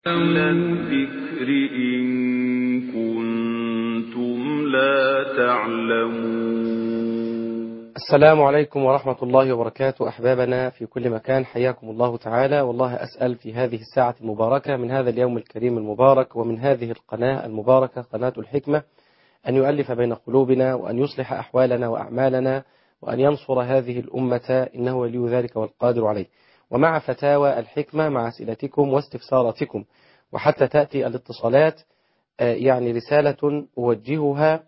إلى الذكر إن كنتم لا تعلمون السلام عليكم ورحمة الله وبركاته أحبابنا في كل مكان حياكم الله تعالى والله أسأل في هذه الساعة المباركة من هذا اليوم الكريم المبارك ومن هذه القناة المباركة قناة الحكمة أن يؤلف بين قلوبنا وأن يصلح أحوالنا وأعمالنا وأن ينصر هذه الأمة إنه ولي ذلك والقادر عليه ومع فتاوى الحكمة مع أسئلتكم واستفساراتكم وحتى تأتي الاتصالات يعني رسالة أوجهها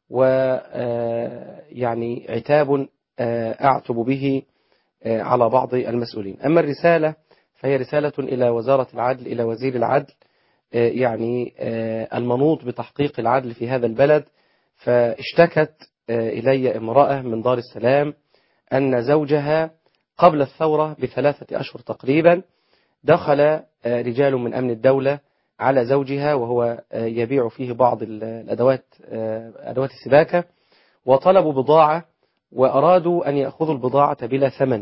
ويعني عتاب أعتب به على بعض المسؤولين أما الرسالة فهي رسالة إلى وزارة العدل إلى وزير العدل يعني المنوط بتحقيق العدل في هذا البلد فاشتكت إلي امرأة من دار السلام أن زوجها قبل الثورة بثلاثة أشهر تقريبا دخل رجال من أمن الدولة على زوجها وهو يبيع فيه بعض الأدوات أدوات السباكة وطلبوا بضاعة وأرادوا أن يأخذوا البضاعة بلا ثمن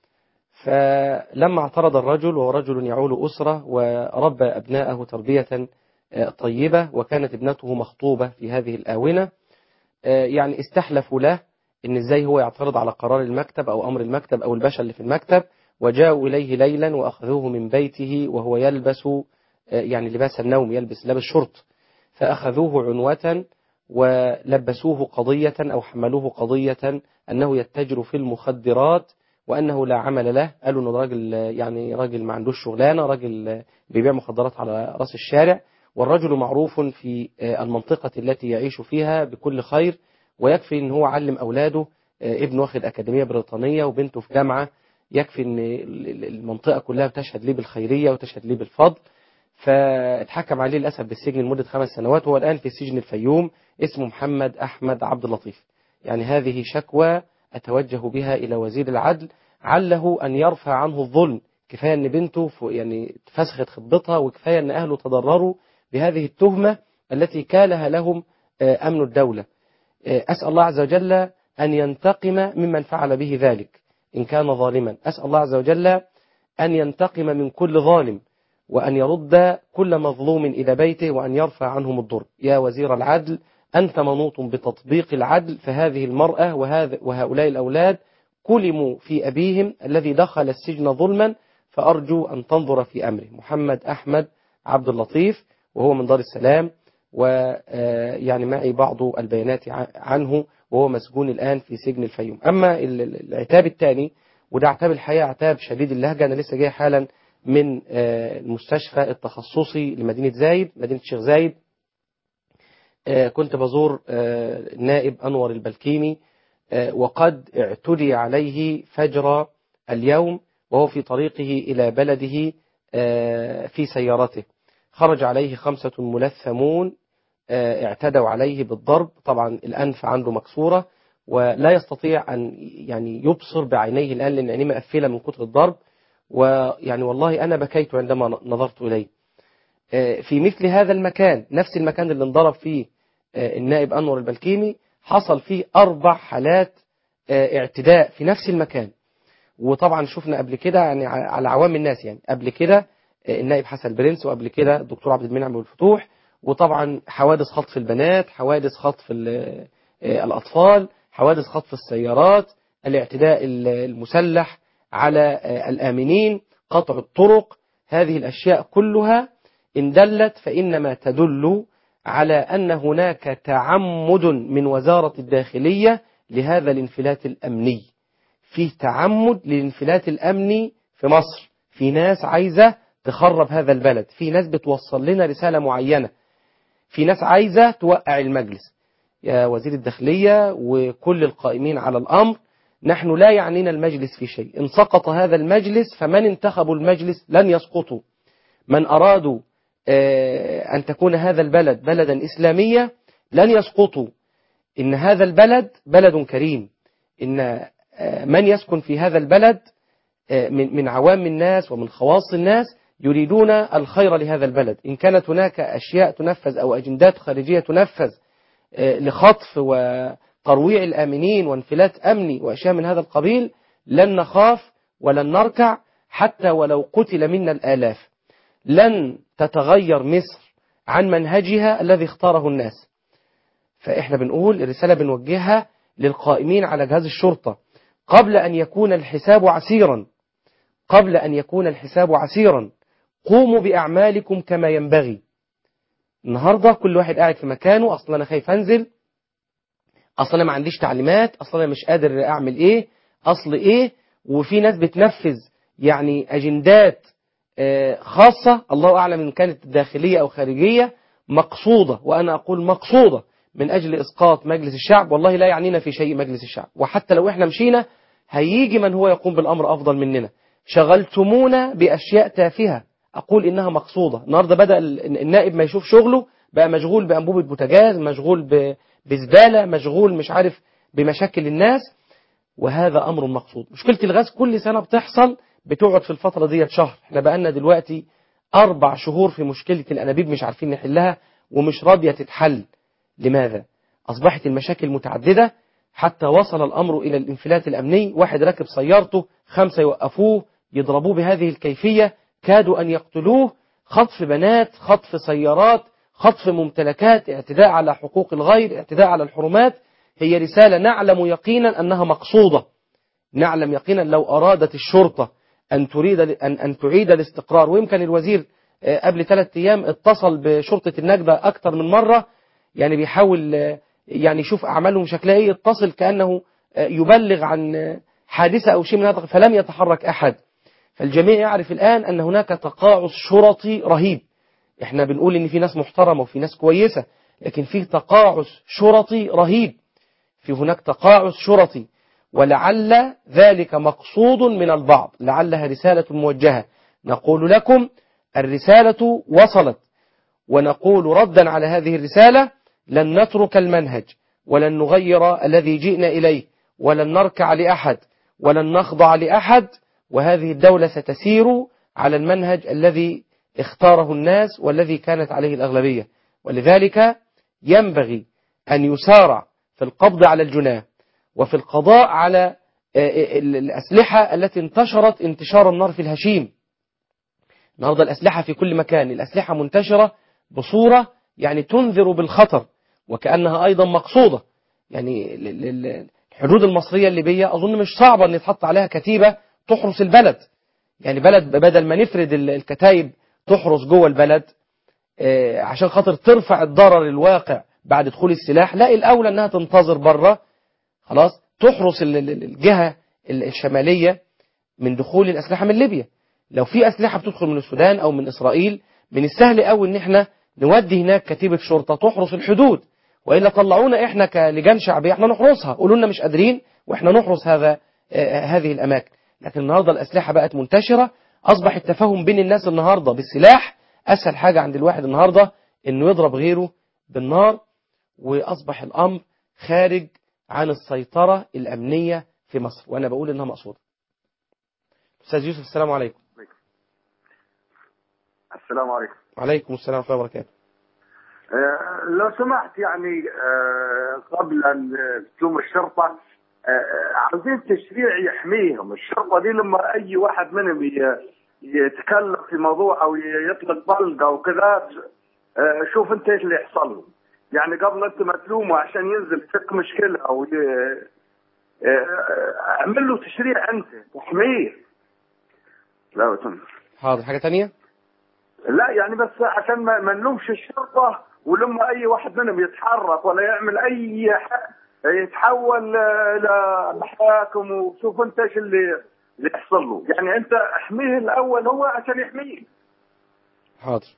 فلما اعترض الرجل وهو رجل يعول أسرة وربى أبناءه تربية طيبة وكانت ابنته مخطوبة في هذه الآونة يعني استحلفوا له ان ازاي هو يعترض على قرار المكتب او امر المكتب او الباشا اللي في المكتب وجاءوا اليه ليلا واخذوه من بيته وهو يلبس يعني لباس النوم يلبس لابس شرط فاخذوه عنوة ولبسوه قضية او حملوه قضية انه يتجر في المخدرات وانه لا عمل له قالوا انه راجل يعني راجل ما عندوش شغلانه راجل بيبيع مخدرات على راس الشارع والرجل معروف في المنطقة التي يعيش فيها بكل خير ويكفي ان هو علم اولاده ابنه واخد اكاديميه بريطانيه وبنته في جامعه يكفي ان المنطقه كلها بتشهد ليه بالخيريه وتشهد ليه بالفضل فاتحكم عليه للاسف بالسجن لمده خمس سنوات وهو الان في سجن الفيوم اسمه محمد احمد عبد اللطيف يعني هذه شكوى اتوجه بها الى وزير العدل عله ان يرفع عنه الظلم كفايه ان بنته يعني فسخت خطبتها وكفايه ان اهله تضرروا بهذه التهمه التي كالها لهم امن الدوله أسأل الله عز وجل أن ينتقم ممن فعل به ذلك إن كان ظالما أسأل الله عز وجل أن ينتقم من كل ظالم وأن يرد كل مظلوم إلى بيته وأن يرفع عنهم الضر يا وزير العدل أنت منوط بتطبيق العدل فهذه المرأة وهذا وهؤلاء الأولاد كلموا في أبيهم الذي دخل السجن ظلما فأرجو أن تنظر في أمره محمد أحمد عبد اللطيف وهو من دار السلام ويعني معي بعض البيانات عنه وهو مسجون الآن في سجن الفيوم أما العتاب الثاني وده عتاب الحقيقة عتاب شديد اللهجة أنا لسه جاي حالا من المستشفى التخصصي لمدينة زايد مدينة الشيخ زايد كنت بزور النائب أنور البلكيمي وقد اعتدي عليه فجر اليوم وهو في طريقه إلى بلده في سيارته خرج عليه خمسة ملثمون اعتدوا عليه بالضرب طبعا الأنف عنده مكسورة ولا يستطيع أن يعني يبصر بعينيه الآن لأن عينيه مقفلة من كتر الضرب ويعني والله أنا بكيت عندما نظرت إليه في مثل هذا المكان نفس المكان اللي انضرب فيه النائب أنور البلكيمي حصل فيه أربع حالات اعتداء في نفس المكان وطبعا شفنا قبل كده يعني على عوام الناس يعني قبل كده النائب حسن برنس وقبل كده الدكتور عبد المنعم والفتوح وطبعا حوادث خطف البنات حوادث خطف الأطفال حوادث خطف السيارات الاعتداء المسلح على الآمنين قطع الطرق هذه الأشياء كلها إن دلت فإنما تدل على أن هناك تعمد من وزارة الداخلية لهذا الانفلات الأمني فيه تعمد للانفلات الأمني في مصر في ناس عايزة تخرب هذا البلد في ناس بتوصل لنا رسالة معينة في ناس عايزة توقع المجلس يا وزير الداخلية وكل القائمين على الأمر نحن لا يعنينا المجلس في شيء إن سقط هذا المجلس فمن انتخبوا المجلس لن يسقطوا من أرادوا أن تكون هذا البلد بلدا إسلامية لن يسقطوا إن هذا البلد بلد كريم إن من يسكن في هذا البلد من عوام الناس ومن خواص الناس يريدون الخير لهذا البلد إن كانت هناك أشياء تنفذ أو أجندات خارجية تنفذ لخطف وترويع الآمنين وانفلات أمني وأشياء من هذا القبيل لن نخاف ولن نركع حتى ولو قتل منا الآلاف لن تتغير مصر عن منهجها الذي اختاره الناس فإحنا بنقول الرسالة بنوجهها للقائمين على جهاز الشرطة قبل أن يكون الحساب عسيرا قبل أن يكون الحساب عسيرا قوموا بأعمالكم كما ينبغي النهاردة كل واحد قاعد في مكانه أصلا أنا خايف أنزل أصلا أنا ما عنديش تعليمات أصلا أنا مش قادر أعمل إيه أصل إيه وفي ناس بتنفذ يعني أجندات آه، خاصة الله أعلم إن كانت داخلية أو خارجية مقصودة وأنا أقول مقصودة من أجل إسقاط مجلس الشعب والله لا يعنينا في شيء مجلس الشعب وحتى لو إحنا مشينا هيجي من هو يقوم بالأمر أفضل مننا شغلتمونا بأشياء تافهة أقول إنها مقصودة النهاردة بدأ ال- النائب ما يشوف شغله بقى مشغول بأنبوبة بوتاجاز مشغول ب- بزبالة مشغول مش عارف بمشاكل الناس وهذا أمر مقصود مشكلة الغاز كل سنة بتحصل بتقعد في الفترة ديت شهر احنا بقالنا دلوقتي أربع شهور في مشكلة الأنابيب مش عارفين نحلها ومش راضية تتحل لماذا؟ أصبحت المشاكل متعددة حتى وصل الأمر إلى الانفلات الأمني واحد راكب سيارته خمسة يوقفوه يضربوه بهذه الكيفية كادوا أن يقتلوه خطف بنات خطف سيارات خطف ممتلكات اعتداء على حقوق الغير اعتداء على الحرمات هي رسالة نعلم يقينا أنها مقصودة نعلم يقينا لو أرادت الشرطة أن تريد أن, أن تعيد الاستقرار ويمكن الوزير آه، قبل ثلاثة أيام اتصل بشرطة النجدة أكثر من مرة يعني بيحاول آه، يعني يشوف أعمالهم شكلها إيه يتصل كأنه آه، يبلغ عن آه، حادثة أو شيء من هذا فلم يتحرك أحد فالجميع يعرف الآن أن هناك تقاعس شرطي رهيب احنا بنقول ان في ناس محترمة وفي ناس كويسة لكن في تقاعس شرطي رهيب في هناك تقاعس شرطي ولعل ذلك مقصود من البعض لعلها رسالة موجهة نقول لكم الرسالة وصلت ونقول ردا على هذه الرسالة لن نترك المنهج ولن نغير الذي جئنا إليه ولن نركع لأحد ولن نخضع لأحد وهذه الدولة ستسير على المنهج الذي اختاره الناس والذي كانت عليه الأغلبية ولذلك ينبغي أن يسارع في القبض على الجناه وفي القضاء على آه، ال- الأسلحة التي انتشرت انتشار النار في الهشيم النهاردة الأسلحة في كل مكان الأسلحة منتشرة بصورة يعني تنذر بالخطر وكأنها أيضا مقصودة يعني ال- ال- ال- الحدود المصرية الليبية أظن مش صعبة أن يتحط عليها كتيبة تحرس البلد يعني بلد بدل ما نفرد ال- الكتايب تحرس جوه البلد آه، عشان خاطر ترفع الضرر الواقع بعد دخول السلاح لا الأولى أنها تنتظر بره خلاص تحرس ال- ال- الجهة ال- الشمالية من دخول الأسلحة من ليبيا لو في أسلحة بتدخل من السودان أو من إسرائيل من السهل قوي إن إحنا نودي هناك كتيبة شرطة تحرس الحدود وإلا طلعونا إحنا كلجان شعبية إحنا نحرسها قولوا لنا مش قادرين وإحنا نحرس هذا آه، هذه الأماكن لكن النهاردة الأسلحة بقت منتشرة أصبح التفاهم بين الناس النهاردة بالسلاح أسهل حاجة عند الواحد النهاردة إنه يضرب غيره بالنار وأصبح الأمر خارج عن السيطرة الأمنية في مصر وأنا بقول إنها مقصودة أستاذ يوسف السلام عليكم السلام عليكم وعليكم السلام ورحمة الله وبركاته آه، لو سمحت يعني آه، قبل ان تقوم الشرطه آه، عاوزين تشريع يحميهم الشرطه دي لما اي واحد منهم ي- يتكلم في موضوع او يطلق طلقه وكذا آه، شوف انت ايش اللي يحصل له يعني قبل انت ما تلومه عشان ينزل يفك مشكله او ي- آه، اعمل له تشريع انت تحميه لا تم حاضر حاجة تانية لا يعني بس عشان ما ما نلومش الشرطه ولما اي واحد منهم يتحرك ولا يعمل اي ح... يتحول آه، لمحاكم وشوف انت ايش اللي اللي يحصل له يعني انت احميه الاول هو عشان يحميه حاضر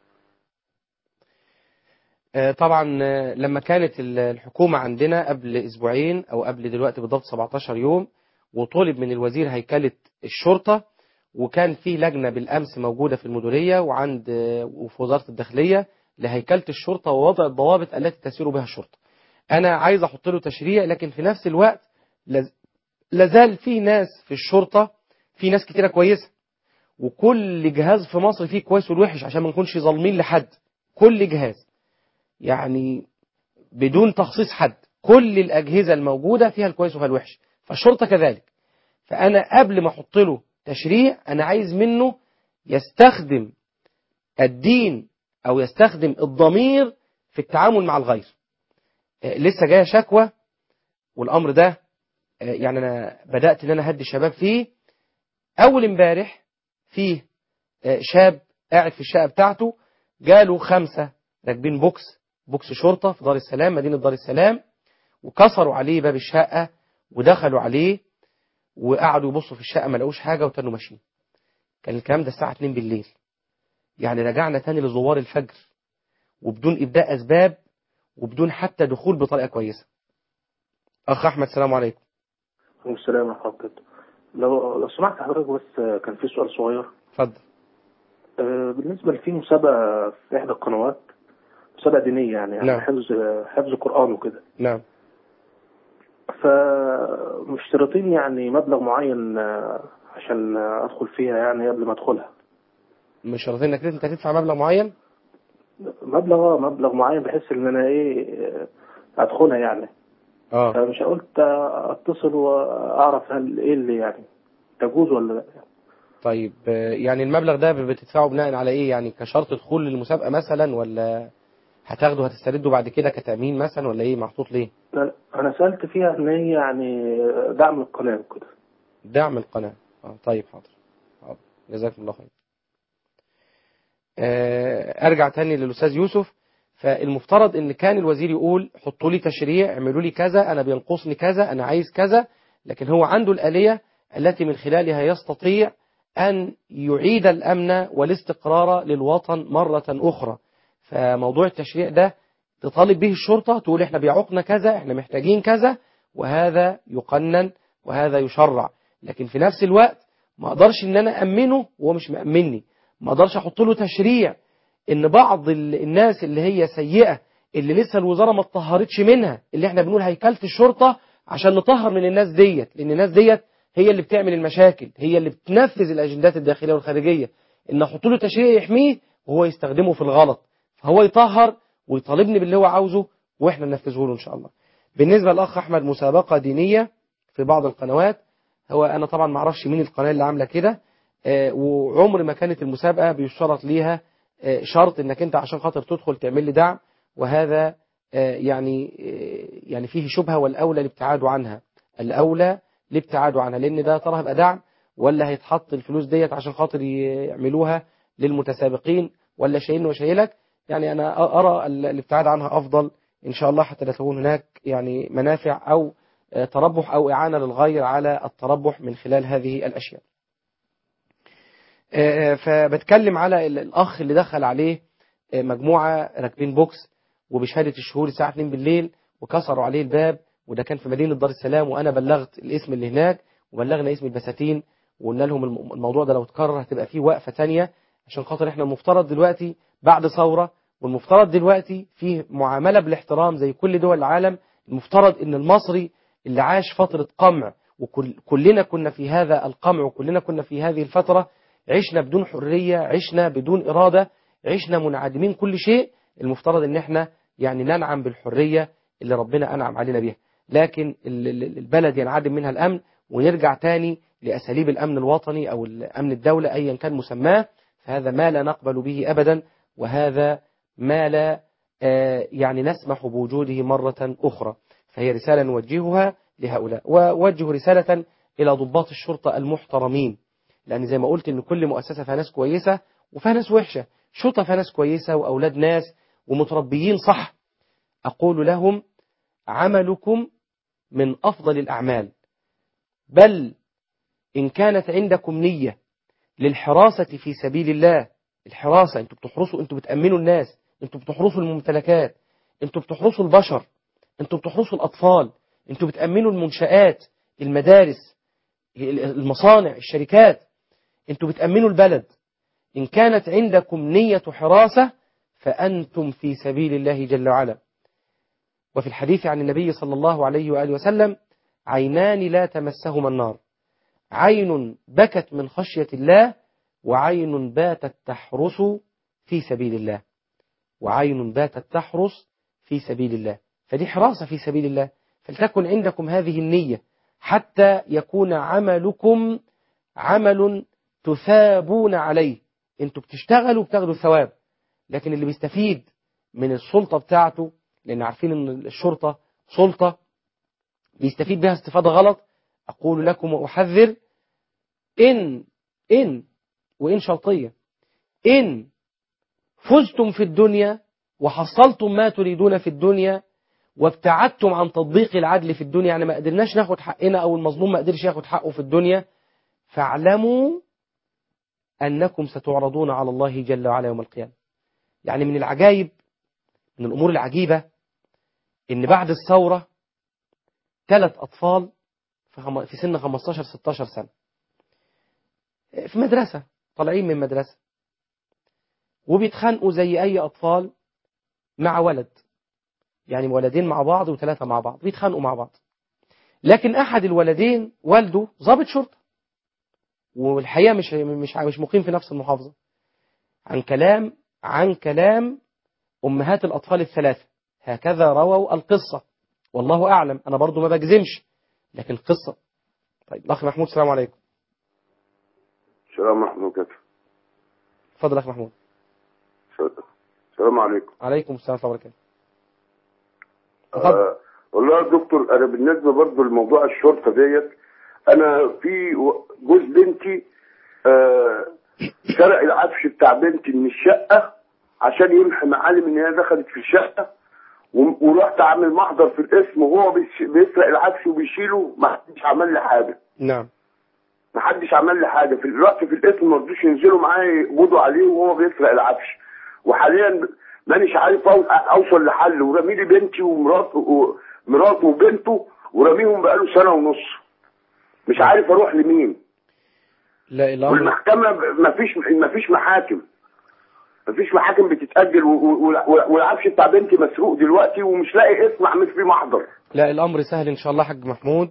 آه، طبعا آه، لما كانت ال- الحكومة عندنا قبل أسبوعين أو قبل دلوقتي بالضبط 17 يوم وطلب من الوزير هيكلة الشرطة وكان في لجنة بالأمس موجودة في المديرية وعند آه، وفي وزارة الداخلية لهيكلة الشرطة ووضع الضوابط التي تسير بها الشرطة أنا عايز أحط له تشريع لكن في نفس الوقت لز- لازال في ناس في الشرطة في ناس كتيرة كويسة وكل جهاز في مصر فيه كويس والوحش عشان ما نكونش ظالمين لحد كل جهاز يعني بدون تخصيص حد كل الأجهزة الموجودة فيها الكويس وفيها الوحش فالشرطة كذلك فأنا قبل ما أحط له تشريع أنا عايز منه يستخدم الدين أو يستخدم الضمير في التعامل مع الغير آه، لسه جاية شكوى والأمر ده آه، يعني أنا بدأت إن أنا هدي الشباب فيه أول امبارح فيه آه، شاب قاعد في الشقة بتاعته جاله خمسة راكبين بوكس بوكس شرطة في دار السلام مدينة دار السلام وكسروا عليه باب الشقة ودخلوا عليه وقعدوا يبصوا في الشقة ما لقوش حاجة وتنوا ماشيين كان الكلام ده الساعة 2 بالليل يعني رجعنا تاني لزوار الفجر وبدون إبداء أسباب وبدون حتى دخول بطريقة كويسة أخ أحمد السلام عليكم عليكم السلام ورحمة الله وبركاته لو لو سمحت حضرتك بس آه، كان في سؤال صغير اتفضل آه، بالنسبة لفي مسابقة في إحدى القنوات مسابقة دينية يعني, يعني نعم. حفظ حفظ قرآن وكده نعم فمشترطين يعني مبلغ معين آه، عشان آه، أدخل فيها يعني قبل ما أدخلها مش شرطين انك انت تدفع مبلغ معين مبلغ آه، مبلغ معين بحيث إن أنا إيه آه، أدخلها يعني اه فمش قلت آه، أتصل وأعرف هل إيه اللي يعني تجوز ولا لا طيب آه، يعني المبلغ ده بتدفعه بناء على ايه يعني كشرط دخول للمسابقة مثلا ولا هتاخده هتسترده بعد كده كتأمين مثلا ولا ايه محطوط ليه لا، أنا سألت فيها إن هي يعني دعم القناة وكده دعم القناة اه طيب حاضر حاضر جزاكم الله خير آه، ارجع تاني للاستاذ يوسف فالمفترض ان كان الوزير يقول حطوا لي تشريع اعملوا لي كذا انا بينقصني كذا انا عايز كذا لكن هو عنده الآلية التي من خلالها يستطيع أن يعيد الأمن والاستقرار للوطن مرة أخرى فموضوع التشريع ده تطالب به الشرطة تقول احنا بيعوقنا كذا احنا محتاجين كذا وهذا يقنن وهذا يشرع لكن في نفس الوقت ما اقدرش ان انا امنه وهو مش مأمني ما اقدرش احط له تشريع ان بعض ال- الناس اللي هي سيئة اللي لسه الوزارة ما اتطهرتش منها اللي احنا بنقول هيكلة الشرطة عشان نطهر من الناس ديت لان الناس ديت هي اللي بتعمل المشاكل هي اللي بتنفذ الاجندات الداخلية والخارجية ان احط له تشريع يحميه وهو يستخدمه في الغلط فهو يطهر ويطالبني باللي هو عاوزه واحنا ننفذه له ان شاء الله بالنسبة للاخ احمد مسابقة دينية في بعض القنوات هو انا طبعا ما اعرفش مين القناة اللي عاملة كده آه، وعمر ما كانت المسابقة بيشترط ليها آه، شرط انك انت عشان خاطر تدخل تعمل لي دعم وهذا آه، يعني آه، يعني فيه شبهة والاولى الابتعاد عنها الاولى الابتعاد عنها لان ده ترى هيبقى دعم ولا هيتحط الفلوس ديت عشان خاطر يعملوها للمتسابقين ولا شايلني وشايلك يعني انا ارى ال- الابتعاد عنها افضل ان شاء الله حتى لا تكون هناك يعني منافع او آه، تربح او اعانه للغير على التربح من خلال هذه الاشياء. آه، فبتكلم على ال- الاخ اللي دخل عليه آه، مجموعه راكبين بوكس وبشهاده الشهور الساعه 2 بالليل وكسروا عليه الباب وده كان في مدينه دار السلام وانا بلغت الاسم اللي هناك وبلغنا اسم البساتين وقلنا لهم الم- الموضوع ده لو اتكرر هتبقى فيه وقفه ثانيه عشان خاطر احنا المفترض دلوقتي بعد ثوره والمفترض دلوقتي فيه معامله بالاحترام زي كل دول العالم المفترض ان المصري اللي عاش فتره قمع وكلنا كنا في هذا القمع وكلنا كنا في هذه الفتره عشنا بدون حريه عشنا بدون اراده عشنا منعدمين كل شيء المفترض ان احنا يعني ننعم بالحريه اللي ربنا انعم علينا بيها لكن ال- ال- البلد ينعدم منها الامن ونرجع تاني لاساليب الامن الوطني او الامن الدوله ايا كان مسماه فهذا ما لا نقبل به ابدا وهذا ما لا آه، يعني نسمح بوجوده مرة أخرى فهي رسالة نوجهها لهؤلاء ووجه رسالة إلى ضباط الشرطة المحترمين لأن زي ما قلت إن كل مؤسسة فيها ناس كويسة وفيها ناس وحشة شرطة فيها ناس كويسة وأولاد ناس ومتربيين صح أقول لهم عملكم من أفضل الأعمال بل إن كانت عندكم نية للحراسة في سبيل الله الحراسة انتوا بتحرسوا انتوا بتأمنوا الناس انتوا بتحرسوا الممتلكات انتوا بتحرسوا البشر انتوا بتحرسوا الأطفال انتوا بتأمنوا المنشآت المدارس المصانع الشركات انتوا بتأمنوا البلد إن كانت عندكم نية حراسة فأنتم في سبيل الله جل وعلا وفي الحديث عن النبي صلى الله عليه وآله وسلم عينان لا تمسهما النار عين بكت من خشية الله وعين باتت تحرس في سبيل الله وعين باتت تحرس في سبيل الله فدي حراسة في سبيل الله فلتكن عندكم هذه النية حتى يكون عملكم عمل تثابون عليه انتوا بتشتغلوا وبتاخدوا ثواب لكن اللي بيستفيد من السلطة بتاعته لأن عارفين أن الشرطة سلطة بيستفيد بها استفادة غلط أقول لكم وأحذر إن إن وإن شرطية إن فزتم في الدنيا وحصلتم ما تريدون في الدنيا وابتعدتم عن تطبيق العدل في الدنيا يعني ما قدرناش ناخد حقنا أو المظلوم ما قدرش ياخد حقه في الدنيا فاعلموا أنكم ستعرضون على الله جل وعلا يوم القيامة يعني من العجائب من الأمور العجيبة إن بعد الثورة ثلاث أطفال في خم- في سن 15-16 سنة في مدرسة طالعين من مدرسة وبيتخانقوا زي أي أطفال مع ولد يعني ولدين مع بعض وثلاثة مع بعض بيتخانقوا مع بعض لكن أحد الولدين والده ضابط شرطة والحقيقة مش مش مش مقيم في نفس المحافظة عن كلام عن كلام أمهات الأطفال الثلاثة هكذا رووا القصة والله أعلم أنا برضو ما بجزمش لكن القصة طيب الأخ محمود السلام عليكم السلام عليكم كيف اتفضل أخ محمود السلام عليكم عليكم السلام ورحمة الله وبركاته اتفضل آه والله يا دكتور انا بالنسبه برضو لموضوع الشرطه ديت انا في و- جوز بنتي آه سرق العفش بتاع بنتي من الشقه عشان يمحي معالم ان هي دخلت في الشقه و- ورحت عامل محضر في القسم وهو بيش- بيسرق العفش وبيشيله ما حدش عمل لي حاجه نعم ما حدش عمل لي حاجه في الوقت في القسم ما رضوش ينزلوا معايا يقبضوا عليه وهو بيسرق العفش وحاليا مانيش عارف أو- اوصل لحل ورمي لي بنتي ومراته ومراته وبنته ورميهم بقاله سنه ونص مش عارف اروح لمين لا الأمر والمحكمه ما فيش ما فيش محاكم ما فيش محاكم بتتاجل و- و- و- والعفش بتاع بنتي مسروق دلوقتي ومش لاقي اسم اعمل فيه محضر لا الأمر سهل إن شاء الله حاج محمود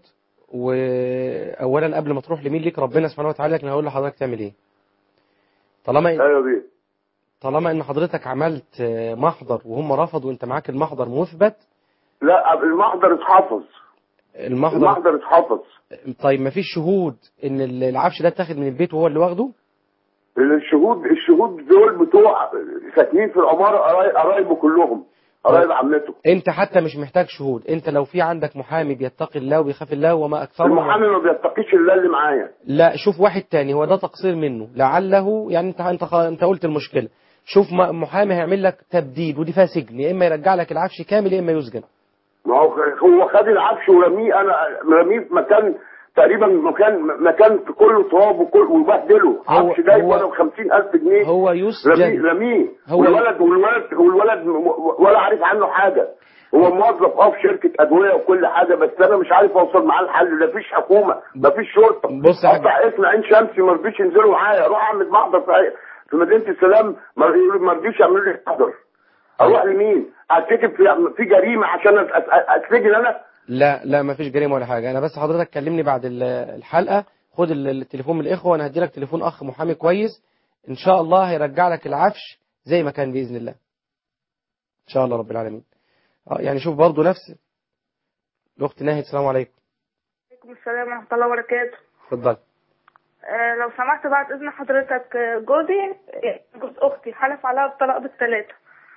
وأولا قبل ما تروح لمين ليك ربنا سبحانه وتعالى لكن هقول لحضرتك تعمل إيه طالما ايوه بيه طالما إن حضرتك عملت آه، محضر وهم رفضوا وأنت معاك المحضر مثبت لا المحضر اتحفظ المحضر المحضر اتحفظ طيب ما فيش شهود ان ال- العفش ده اتاخد من البيت وهو اللي واخده الشهود الشهود دول بتوع ساكنين في العماره قراي- قرايبه كلهم قرايب عمته انت حتى مش محتاج شهود انت لو في عندك محامي بيتقي الله وبيخاف الله وما اكثره المحامي ما بيتقيش الا اللي معايا لا شوف واحد تاني هو ده تقصير منه لعله يعني انت انت خ- انت قلت المشكله شوف م- محامي هيعمل لك تبديد ودي فيها سجن يا اما يرجع لك العفش كامل يا اما يسجن ما هو هو خد العفش ورميه انا رميه في مكان تقريبا مكان مكان في كله تراب وكل وبهدله هو- عفش جايب هو- ولا ب 50000 جنيه هو رميه يسجن رميه هو- والولد والولد والولد م- ولا عارف عنه حاجه هو موظف اه في شركه ادويه وكل حاجه بس انا مش عارف اوصل معاه الحل لا فيش حكومه لا فيش شرطه بص يا حاج- اقطع اسم عين شمسي ما رضيش ينزلوا معايا اروح اعمل محضر في في مدينه السلام ما يقولوا- ما رضيش يعملوا لي محضر اروح لمين؟ اتكتب في في جريمه عشان أت- أت- اتسجن انا؟ لا لا ما فيش جريمه ولا حاجه انا بس حضرتك كلمني بعد ال- الحلقه خد ال- التليفون من الاخوه وانا هدي لك تليفون اخ محامي كويس ان شاء الله هيرجع لك العفش زي ما كان باذن الله ان شاء الله رب العالمين اه يعني شوف برضو نفس الاخت ناهد السلام عليكم عليكم السلام ورحمة الله وبركاته اتفضل آه، لو سمحت بعد إذن حضرتك آه، جوزي آه، جوز أختي حلف عليها بالطلاق بالثلاثة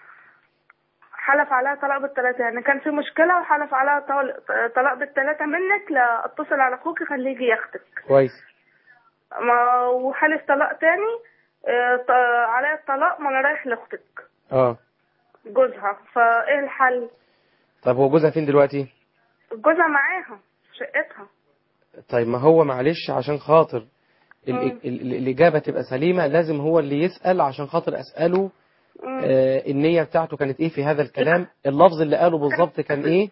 حلف عليها طلاق بالثلاثة يعني كان في مشكلة وحلف عليها طال- آه، طلاق بالثلاثة منك لا اتصل على أخوك خليه يجي ياخدك كويس ما وحلف طلاق تاني آه، ط- عليها الطلاق ما أنا رايح لأختك اه جوزها فإيه الحل؟ طب هو جوزها فين دلوقتي جوزها معاها في شقتها طيب ما هو معلش عشان خاطر ال- مم. ال- ال- الإجابة تبقى سليمة لازم هو اللي يسأل عشان خاطر أسأله مم. آه النية بتاعته كانت إيه في هذا الكلام اللفظ اللي قاله بالظبط كان إيه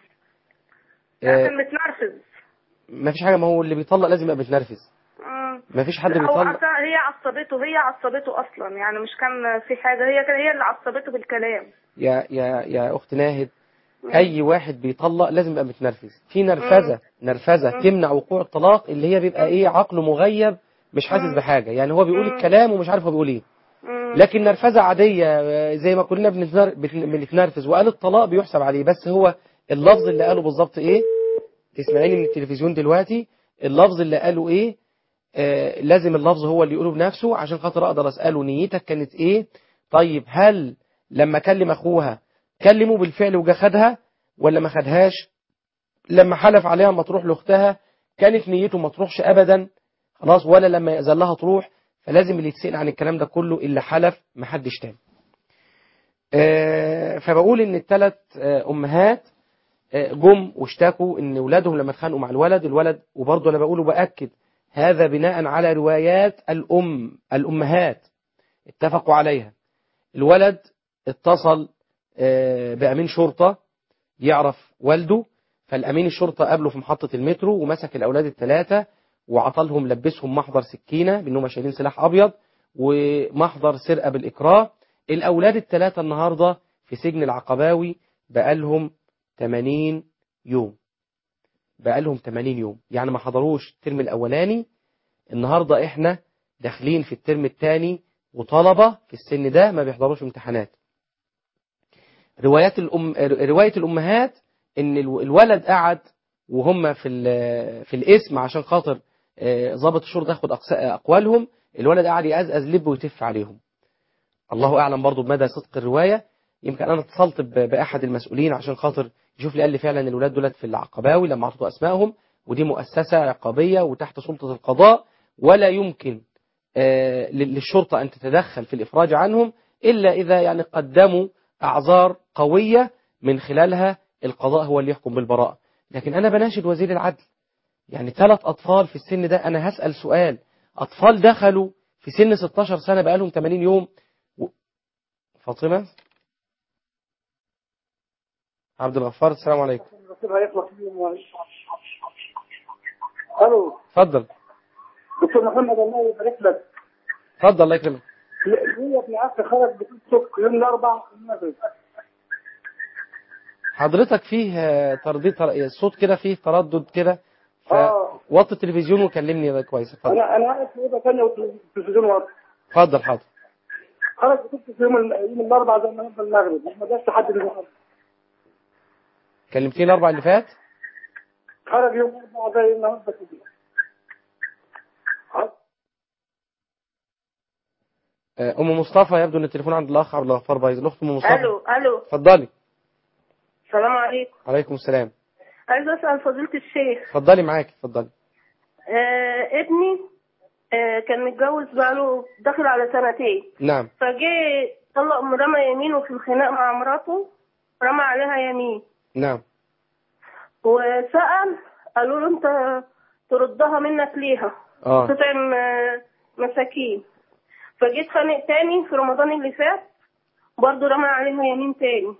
آه كان متنرفز ما فيش حاجة ما هو اللي بيطلق لازم يبقى بيتنرفز مم. ما فيش حد لا، هو بيطلق أصلا هي عصبته هي عصبته اصلا يعني مش كان في حاجه هي كان هي اللي عصبته بالكلام يا يا يا أخت ناهد أي واحد بيطلق لازم يبقى متنرفز في نرفزة نرفزة تمنع وقوع الطلاق اللي هي بيبقى إيه عقله مغيب مش حاسس بحاجة يعني هو بيقول الكلام ومش عارف هو بيقول إيه مم. لكن نرفزة عادية آه، زي ما كلنا بنتنر- بتن- بنتنرفز وقال الطلاق بيحسب عليه بس هو اللفظ اللي قاله بالظبط ايه تسمعيني من التلفزيون دلوقتي اللفظ اللي قاله ايه آه، لازم اللفظ هو اللي يقوله بنفسه عشان خاطر اقدر اساله نيتك كانت ايه طيب هل لما كلم اخوها كلمه بالفعل وجا خدها ولا ما خدهاش لما حلف عليها ما تروح لاختها كانت نيته ما تروحش ابدا خلاص ولا لما يأذن لها تروح فلازم اللي يتسأل عن الكلام ده كله اللي حلف ما حدش تاني آه، فبقول ان الثلاث امهات آه، جم واشتكوا ان اولادهم لما اتخانقوا مع الولد الولد وبرضه انا بقوله باكد هذا بناء على روايات الام الامهات اتفقوا عليها الولد اتصل آه، بامين شرطه يعرف والده فالامين الشرطه قابله في محطه المترو ومسك الاولاد الثلاثه وعطلهم لبسهم محضر سكينه بانهم شايلين سلاح ابيض ومحضر سرقه بالاكراه الاولاد الثلاثه النهارده في سجن العقباوي بقالهم 80 يوم بقالهم 80 يوم يعني ما حضروش الترم الاولاني النهارده احنا داخلين في الترم الثاني وطلبه في السن ده ما بيحضروش امتحانات روايات الأم روايه الامهات ان الو- الولد قعد وهم في ال- في الاسم عشان خاطر آه، ضابط الشرطه ياخد أقس- اقوالهم الولد قعد يقزقز لب ويتف عليهم الله اعلم برضو بمدى صدق الروايه يمكن انا اتصلت ب- باحد المسؤولين عشان خاطر يشوف لي قال لي فعلا الولاد دولت في العقباوي لما عطوا اسمائهم ودي مؤسسه عقابيه وتحت سلطه القضاء ولا يمكن آه، لل- للشرطه ان تتدخل في الافراج عنهم الا اذا يعني قدموا اعذار قويه من خلالها القضاء هو اللي يحكم بالبراءه لكن انا بناشد وزير العدل يعني ثلاث اطفال في السن ده انا هسال سؤال اطفال دخلوا في سن 16 سنه بقالهم 80 يوم و... فاطمه عبد الغفار السلام عليكم الو اتفضل دكتور محمد الله يبارك لك اتفضل الله يكرمك هي ابن عمي خرج بتوك يوم الاربعاء المغرب حضرتك فيه آه، ترديد تر- الصوت كده فيه تردد كده آه. فوطي التلفزيون وكلمني ده كويس اتفضل انا انا قاعد في اوضه ثانيه والتلفزيون واطي اتفضل حاضر خرج بتوك في يوم ال- يوم الاربعاء زي ما نبدا المغرب ما جاش لحد النهارده كلمتني الاربع اللي فات خرج يوم الاربعاء زي النهارده كده آه، ام مصطفى يبدو ان التليفون عند الاخ عبد الغفار بايظ الاخت ام مصطفى الو الو اتفضلي السلام عليكم عليكم السلام عايزه اسال فضيله الشيخ اتفضلي معاكي اتفضلي آه ابني آه كان متجوز بقاله داخل على سنتين نعم فجه طلق رمى يمينه في الخناق مع مراته رمى عليها يمين نعم وسأل قالوا له انت تردها منك ليها اه تطعم آه، مساكين فجيت خانق تاني في رمضان اللي فات برضه رمى عليها يمين تاني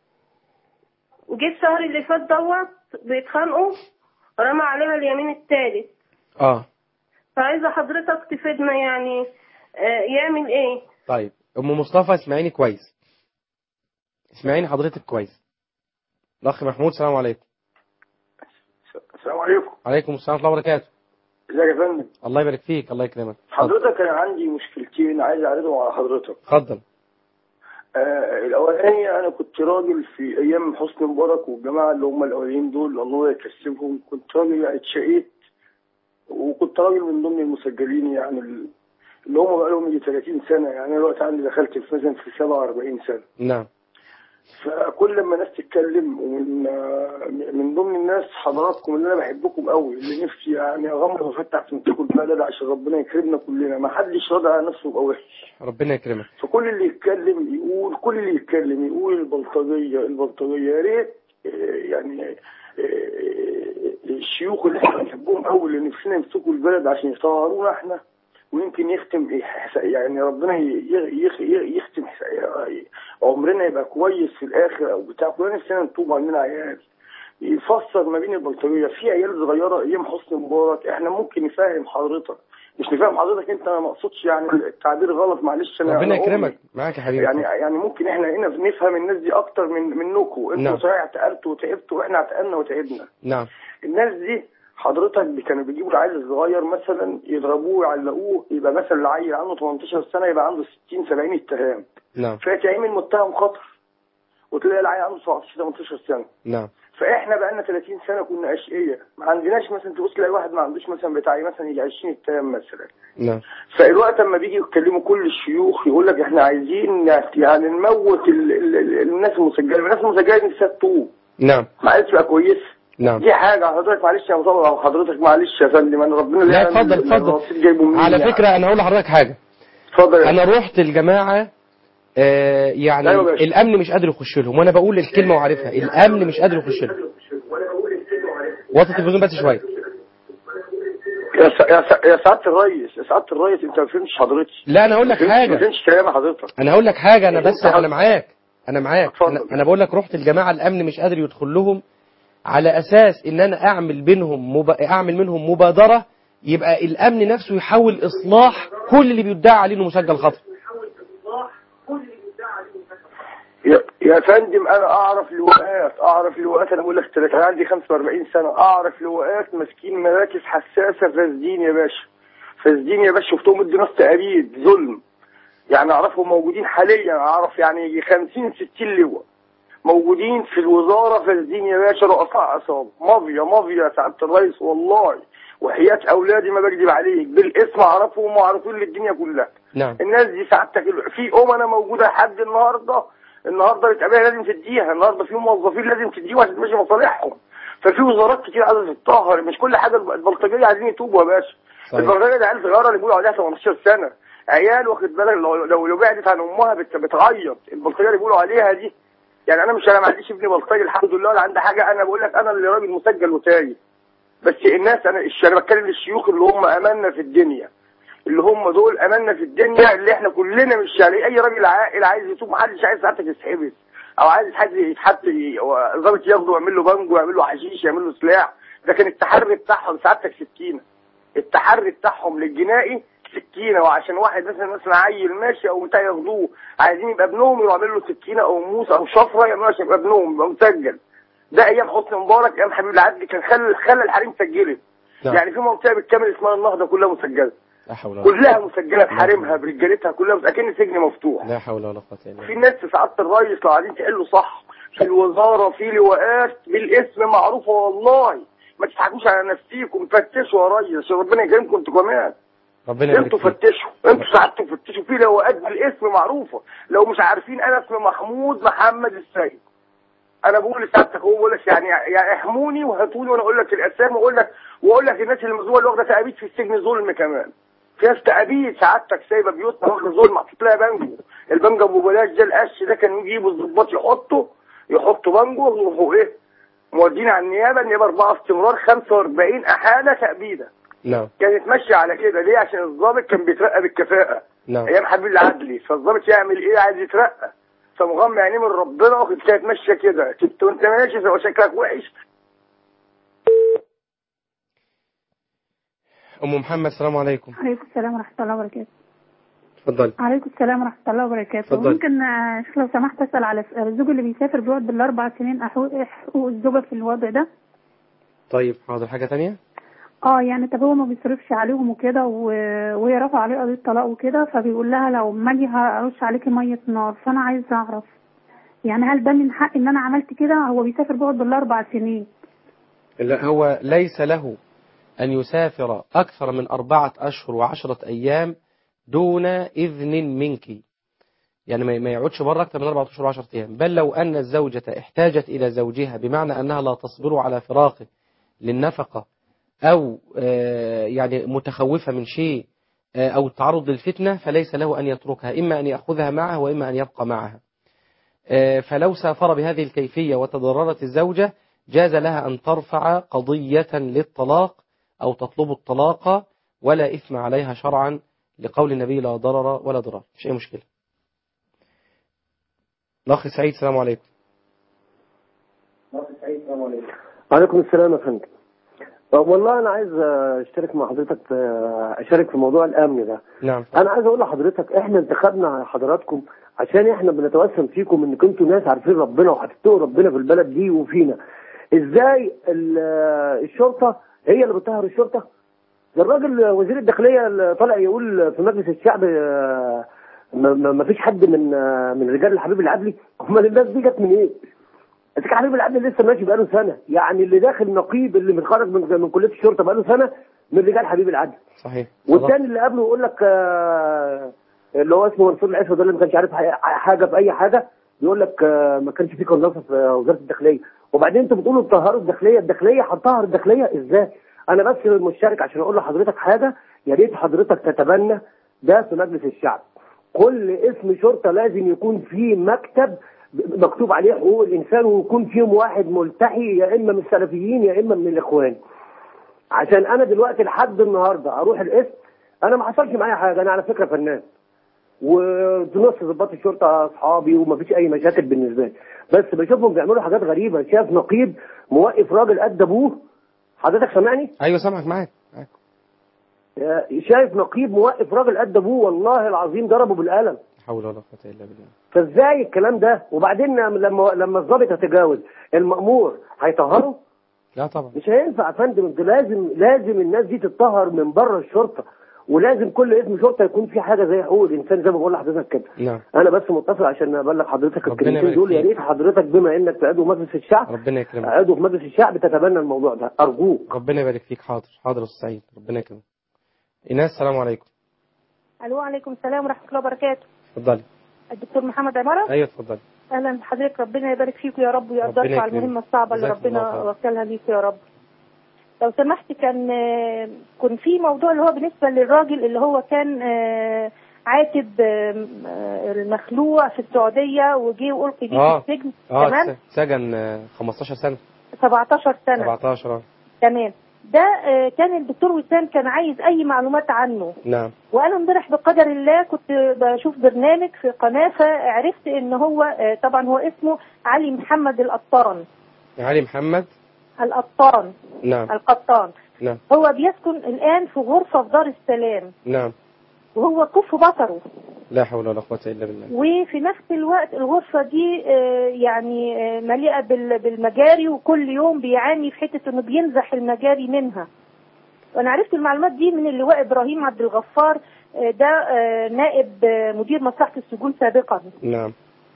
جه الشهر اللي فات دوت بيتخانقوا رمى عليها اليمين التالت اه فعايزة حضرتك تفيدنا يعني آه، يعمل ايه طيب ام مصطفى اسمعيني كويس اسمعيني حضرتك كويس الاخ محمود السلام عليكم السلام عليكم عليكم السلام ورحمه الله وبركاته ازيك يا فندم الله يبارك فيك الله يكرمك اتفضل حضرتك انا عندي مشكلتين عايز اعرضهم على حضرتك اتفضل آه الاولانيه انا كنت راجل في ايام حسني مبارك والجماعه اللي هم الاولين دول الله يكسبهم كنت راجل يعني اتشقيت وكنت راجل من ضمن المسجلين يعني ال- اللي هم بقى لهم يجي 30 سنه يعني انا دلوقتي عندي دخلت في مثلا في 47 سنه نعم فكل لما الناس تتكلم ومن آه، من ضمن الناس حضراتكم اللي انا بحبكم قوي اللي نفسي يعني اغمض وافتح في منطقه البلد عشان ربنا يكرمنا كلنا ما حدش راضي على نفسه يبقى وحش ربنا يكرمك فكل اللي يتكلم يقول كل اللي يتكلم يقول البلطجية البلطجية يا ريت آه، يعني آه، الشيوخ اللي احنا بنحبهم قوي اللي نفسنا يمسكوا البلد عشان يطهرونا احنا ويمكن يختم إحسا- يعني ربنا ي- يخ- ي- يختم إحسا- عمرنا يبقى كويس في الاخر او بتاع كلنا نفسنا نتوب عندنا عيال يفسر ما بين البلطجيه في عيال صغيره ايام حسني مبارك احنا ممكن نفهم حضرتك مش نفهم حضرتك انت انا ما اقصدش يعني التعبير غلط معلش انا ربنا أنا أمي. يكرمك معاك يا حبيبي يعني اتفضل. يعني ممكن احنا هنا نفهم الناس دي اكتر من منكم انتوا نعم. صحيح اعتقلتوا وتعبتوا واحنا اعتقلنا وتعبنا نعم الناس دي حضرتك اللي كانوا بيجيبوا العيل الصغير مثلا يضربوه يعلقوه يبقى مثلا العيل عنده 18 سنه يبقى عنده 60 70 اتهام نعم فيتعمل متهم خطر وتلاقي العيال عنده 17 18 سنه نعم فاحنا بقى لنا 30 سنه كنا اشقيه ما عندناش مثلا تبص تلاقي واحد ما عندوش مثلا بتاع مثلا يجي 20 اتهام مثلا نعم فالوقت اما بيجي يتكلموا كل الشيوخ يقول لك احنا عايزين يعني نموت ال ال ال الناس المسجله الناس المسجله دي نفسها تطوب نعم ما عادش بقى كويسه نعم دي حاجه حضرتك معلش يا مصطفى او حضرتك معلش يا فندم انا ربنا لا يعلم اتفضل ال- اتفضل الرصيد جايبه منين على يعني. فكرة أنا أقول لحضرتك حاجة اتفضل يا أنا رحت الجماعة آه يعني أيوة يا باشا. الأمن مش قادر يخش لهم وأنا بقول الكلمة وعارفها الأمن مش قادر يخش لهم وطي التلفزيون بس شوية يا س- يا س- يا سعاده الريس يا سعاده الريس انت ما فهمتش حضرتك لا أنا أقول لك ما حاجة فهمتش كلام حضرتك انا هقول لك حاجه انا بس انت انا معاك انا معاك اتفضل. انا, أنا بقول لك رحت الجماعه الامن مش قادر يدخل لهم على اساس ان انا اعمل بينهم مب... اعمل منهم مبادره يبقى الامن نفسه يحاول اصلاح كل اللي بيدعى عليه انه مسجل خطر يا, يا فندم انا اعرف لواءات اعرف لواءات انا بقول لك انا عندي 45 سنه اعرف لواءات ماسكين مراكز حساسه فاسدين يا باشا فاسدين يا باشا شفتهم ادوا ناس تقارير ظلم يعني اعرفهم موجودين حاليا اعرف يعني يجي 50 60 لواء موجودين في الوزاره فاسدين يا باشا رؤساء عصابه مافيا مافيا يا سعاده الرئيس والله وحياه اولادي ما بكذب عليك بالاسم اعرفهم ومعروفين للدنيا كلها نعم الناس دي سعادتك في امنا موجوده لحد النهارده النهارده بتقابلها لازم تديها النهارده في موظفين لازم تديهم عشان تمشي مصالحهم ففي وزارات كتير عايزه تتطهر مش كل حاجه البلطجيه عايزين يتوبوا يا باشا صحيح. البلطجيه دي عيال صغيره اللي بيقولوا عليها 18 سنه عيال واخد بالك لو لو, لو بعدت عن امها بت- بتعيط البلطجيه اللي بيقولوا عليها دي يعني انا مش انا ما عنديش ابني بلطجي الحمد لله ولا عندي حاجه انا بقول لك انا اللي راجل مسجل وتايب بس الناس انا الش- انا بتكلم للشيوخ اللي هم اماننا في الدنيا اللي هم دول اماننا في الدنيا اللي احنا كلنا مش يعني اي راجل عاقل عايز يتوب محدش عايز ساعتك يتحبس او عايز حد يتحط ظابط ياخده ويعمل له بنجو ويعمل له حشيش يعمل له سلاح ده كان التحري بتاعهم سعادتك سكينه التحري بتاعهم للجنائي سكينه وعشان واحد مثلا مثلا عيل ماشي او بتاع ياخدوه عايزين يبقى ابنهم يروحوا يعملوا له سكينه او موس او شفره يعملوها عشان يبقى ابنهم يبقى مسجل ده ايام حسني مبارك ايام حبيب العدل كان خلى خلى الحريم سجلت نعم. يعني في منطقه بالكامل اسمها النهضه كلها مسجله لا حول ولا كلها مسجله بحريمها برجالتها كلها مس- اكن سجن مفتوح لا حول ولا قوه الا في بالله ناس في سعاده الرئيس لو عايزين تحلوا صح في الوزاره في لواءات بالاسم معروفه والله ما تضحكوش على نفسيكم فتشوا يا ريس عشان ربنا يكرمكم انتوا كمان ربنا يبارك انتوا فيك فتشوا انتوا ساعدتوا فتشوا في لواءات بالاسم معروفه لو مش عارفين انا اسمي محمود محمد السيد انا بقول لسعادتك هو بقول لك يعني يعني احموني وهاتوني وانا اقول لك الاسامي واقول لك واقول لك الناس اللي مزوره اللي واخده تأبيد في السجن ظلم كمان في ناس تأبيد سعادتك سايبه بيوتنا واخده ظلم محطوط لها بانجو البنجو ابو بلاش ده القش ده كانوا يجيبوا الظباط يحطوا يحطوا بانجو ويروحوا ايه مودين على النيابه النيابه اربعه استمرار 45 احاله تأبيده نعم كانت ماشيه على كده ليه عشان الضابط كان بيترقى بالكفاءه نعم ايام حبيب العدلي فالضابط يعمل ايه عايز يترقى فمغمى عينيه من ربنا واخد كانت ماشيه كده كنت وانت ماشي لو شكلك وحش ام محمد السلام عليكم عليكم السلام ورحمة الله وبركاته اتفضلي عليكم السلام ورحمة الله وبركاته اتفضل. ممكن آه، شيخ لو سمحت أسأل على س- الزوج اللي بيسافر بيقعد بالأربع سنين أحو- إيه حقوق الزوجة في الوضع ده طيب حاضر حاجه تانية اه يعني طب هو ما بيصرفش عليهم وكده و- وهي رفع عليه قضية طلاق وكده فبيقول لها لو ما اجي هرش عليكي مية نار فأنا عايزة أعرف يعني هل ده من حق إن أنا عملت كده هو بيسافر بيقعد بالأربع سنين لا هو ليس له أن يسافر أكثر من أربعة أشهر وعشرة أيام دون إذن منك يعني ما ما يقعدش بره أكثر من أربعة أشهر وعشرة أيام بل لو أن الزوجة احتاجت إلى زوجها بمعنى أنها لا تصبر على فراقه للنفقة أو آه، يعني متخوفة من شيء آه، أو التعرض للفتنة فليس له أن يتركها إما أن يأخذها معه وإما أن يبقى معها آه، فلو سافر بهذه الكيفية وتضررت الزوجة جاز لها أن ترفع قضية للطلاق أو تطلب الطلاق ولا إثم عليها شرعا لقول النبي لا ضرر ولا ضرار مش أي مشكلة الأخ سعيد السلام عليكم عليكم السلام يا فندم طب والله انا عايز اشترك مع حضرتك في اشارك في موضوع الامن ده نعم انا عايز اقول لحضرتك احنا انتخبنا حضراتكم عشان احنا بنتوسم فيكم ان كنتوا ناس عارفين ربنا وهتتقوا ربنا في البلد دي وفينا ازاي ال- الشرطه هي اللي بتطهر الشرطه ده الراجل وزير الداخليه اللي طالع يقول في مجلس الشعب آه، ما, ما ما فيش حد من آه، من رجال الحبيب العدلي امال الناس دي جت من ايه؟ اذا كان حبيب العدلي لسه ماشي بقاله سنه يعني اللي داخل نقيب اللي متخرج من من كليه الشرطه بقاله سنه من رجال حبيب العدلي صحيح والتاني اللي قبله يقول لك آه، اللي هو اسمه منصور العيسى ده اللي ما كانش عارف ح- حاجه في اي حاجه يقول لك آه، ما كانش في قناصه في وزاره الداخليه وبعدين انتوا بتقولوا تطهروا الداخليه الداخليه هتطهر الداخليه ازاي؟ انا بس مشترك عشان اقول لحضرتك حاجه يا ريت حضرتك تتبنى ده في مجلس الشعب كل اسم شرطه لازم يكون فيه مكتب مكتوب عليه حقوق الانسان ويكون فيهم واحد ملتحي يا اما من السلفيين يا اما من الاخوان عشان انا دلوقتي لحد النهارده اروح القسم انا ما حصلش معايا حاجه انا على فكره فنان ونص ضباط الشرطه اصحابي ومفيش اي مشاكل بالنسبه لي بس بشوفهم بيعملوا حاجات غريبه شايف نقيب موقف راجل قد ابوه حضرتك سامعني ايوه سامعك معاك معاك. شايف نقيب موقف راجل قد ابوه والله العظيم ضربه بالقلم لا حول ولا قوه الا بالله فازاي الكلام ده وبعدين لما لما الضابط هتجاوز المأمور هيطهره لا طبعا مش هينفع يا فندم انت لازم لازم الناس دي تتطهر من بره الشرطه ولازم كل اسم شرطه يكون في حاجه زي حقوق الانسان زي ما بقول لحضرتك كده نعم انا بس متصل عشان ابلغ حضرتك ربنا الكلمتين يبارك دول يا فيك. ريت حضرتك بما انك في عضو مجلس الشعب ربنا يكرمك عضو في مجلس الشعب تتبنى الموضوع ده ارجوك ربنا يبارك فيك حاضر حاضر يا استاذ سعيد ربنا يكرمك ايناس السلام عليكم الو عليكم السلام ورحمه الله وبركاته اتفضلي الدكتور محمد عماره ايوه اتفضلي اهلا بحضرتك ربنا يبارك فيكم يا رب ويقدركم ربنا على يكرمك. المهمه الصعبه اللي جزاك الله ربنا خير. وكلها ليك يا رب لو سمحت كان آه، كان في موضوع اللي هو بالنسبه للراجل اللي هو كان آه، عاتب آه، آه، المخلوع في السعوديه وجه والقي بيه اه في السجن اه تمام س- سجن آه، 15 سنه 17 سنه 17 اه تمام ده آه، كان الدكتور وسام كان عايز اي معلومات عنه نعم وانا امبارح بقدر الله كنت بشوف برنامج في قناه فعرفت ان هو آه، طبعا هو اسمه علي محمد القطان علي محمد القطان نعم القطان نعم هو بيسكن الان في غرفه في دار السلام نعم وهو كف بصره لا حول ولا قوه الا بالله وفي نفس الوقت الغرفه دي آه، يعني آه، مليئه بال- بالمجاري وكل يوم بيعاني في حته انه بينزح المجاري منها وانا عرفت المعلومات دي من اللواء ابراهيم عبد الغفار آه، ده آه، نائب آه، مدير مصلحه السجون سابقا نعم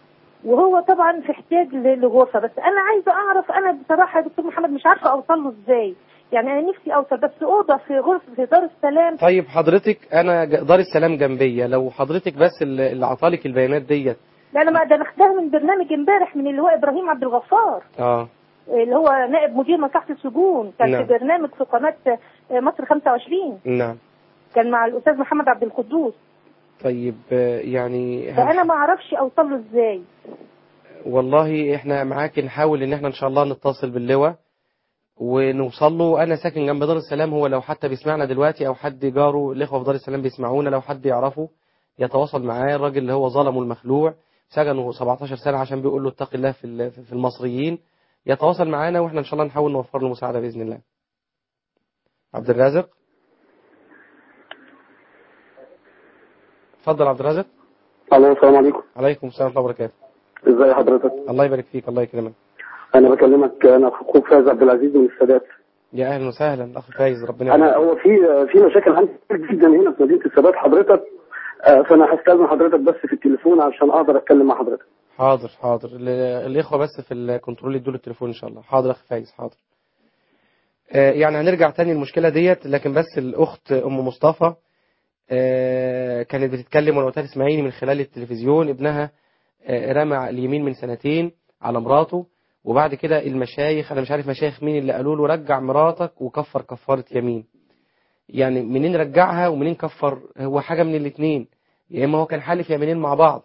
وهو طبعا في احتياج ل- لغرفه بس انا عايزه اعرف انا بصراحه يا دكتور محمد مش عارفه اوصل له ازاي يعني انا نفسي اوصل بس اوضه في غرفه في دار السلام طيب حضرتك انا ج- دار السلام جنبيه لو حضرتك بس اللي اللي عطالك البيانات ديت لا انا ما ده انا خدها من برنامج امبارح من اللواء ابراهيم عبد الغفار اه اللي هو نائب مدير مصلحه السجون كان نعم. في برنامج في قناه آه، مصر 25 نعم كان مع الاستاذ محمد عبد القدوس طيب آه، يعني فانا ما اعرفش اوصل له ازاي والله احنا معاك نحاول ان احنا ان شاء الله نتصل باللواء ونوصل له انا ساكن جنب دار السلام هو لو حتى بيسمعنا دلوقتي او حد جاره الاخوه في دار السلام بيسمعونا لو حد يعرفه يتواصل معاه الراجل اللي هو ظلمه المخلوع سجنه 17 سنه عشان بيقول له اتق الله في ال- في المصريين يتواصل معانا واحنا ان شاء الله نحاول نوفر له مساعده باذن الله عبد الرازق اتفضل عبد الرازق الو السلام عليكم عليكم السلام ورحمه الله وبركاته ازي حضرتك الله يبارك فيك الله يكرمك انا بكلمك انا اخوك فايز عبد العزيز من السادات يا اهلا وسهلا اخ فايز ربنا انا يبارك هو في في مشاكل عندي كتير جدا هنا في مدينه السادات حضرتك آه، فانا هستاذن حضرتك بس في التليفون عشان اقدر اتكلم مع حضرتك حاضر حاضر ال- الاخوه بس في الكنترول يدوا له التليفون ان شاء الله حاضر اخ فايز حاضر آه، يعني هنرجع تاني المشكله ديت لكن بس الاخت ام مصطفى آه، كانت بتتكلم وانا قلت لها اسمعيني من خلال التلفزيون ابنها آه، رمى على اليمين من سنتين على مراته وبعد كده المشايخ انا مش عارف مشايخ مين اللي قالوا له رجع مراتك وكفر كفاره يمين يعني منين رجعها ومنين كفر هو حاجه من الاثنين يا اما هو كان حالف يمينين مع بعض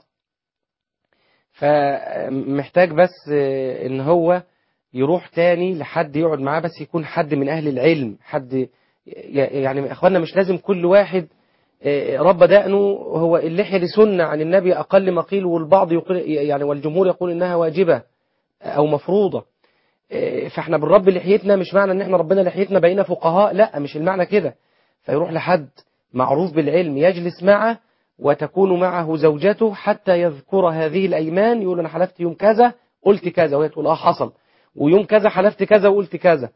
فمحتاج بس آه، ان هو يروح تاني لحد يقعد معاه بس يكون حد من اهل العلم حد ي- يعني اخوانا مش لازم كل واحد آه، رب دقنه هو اللحية دي سنة عن النبي أقل ما قيل والبعض يقول يعني والجمهور يقول إنها واجبة أو مفروضة آه، فاحنا بنربي لحيتنا مش معنى ان احنا ربنا لحيتنا بقينا فقهاء لا مش المعنى كده فيروح لحد معروف بالعلم يجلس معه وتكون معه زوجته حتى يذكر هذه الأيمان يقول أنا حلفت يوم كذا قلت كذا وهي تقول اه حصل ويوم كذا حلفت كذا وقلت كذا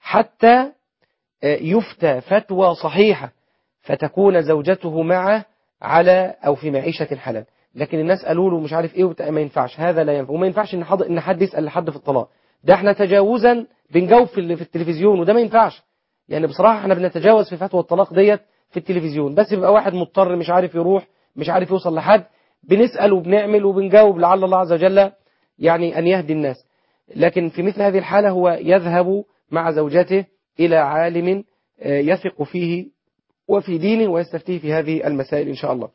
حتى آه، يفتى فتوى صحيحة فتكون زوجته معه على أو في معيشة حلال لكن الناس قالوا له مش عارف إيه وبتاع ما ينفعش هذا لا ينفع وما ينفعش إن حد, إن حد يسأل لحد في الطلاق ده احنا تجاوزا بنجاوب في, ال- في التلفزيون وده ما ينفعش يعني بصراحة احنا بنتجاوز في فتوى الطلاق ديت في التلفزيون بس بيبقى واحد مضطر مش عارف يروح مش عارف يوصل لحد بنسأل وبنعمل وبنجاوب لعل الله عز وجل يعني أن يهدي الناس لكن في مثل هذه الحالة هو يذهب مع زوجته إلى عالم آه، يثق فيه وفي دينه ويستفتيه في هذه المسائل إن شاء الله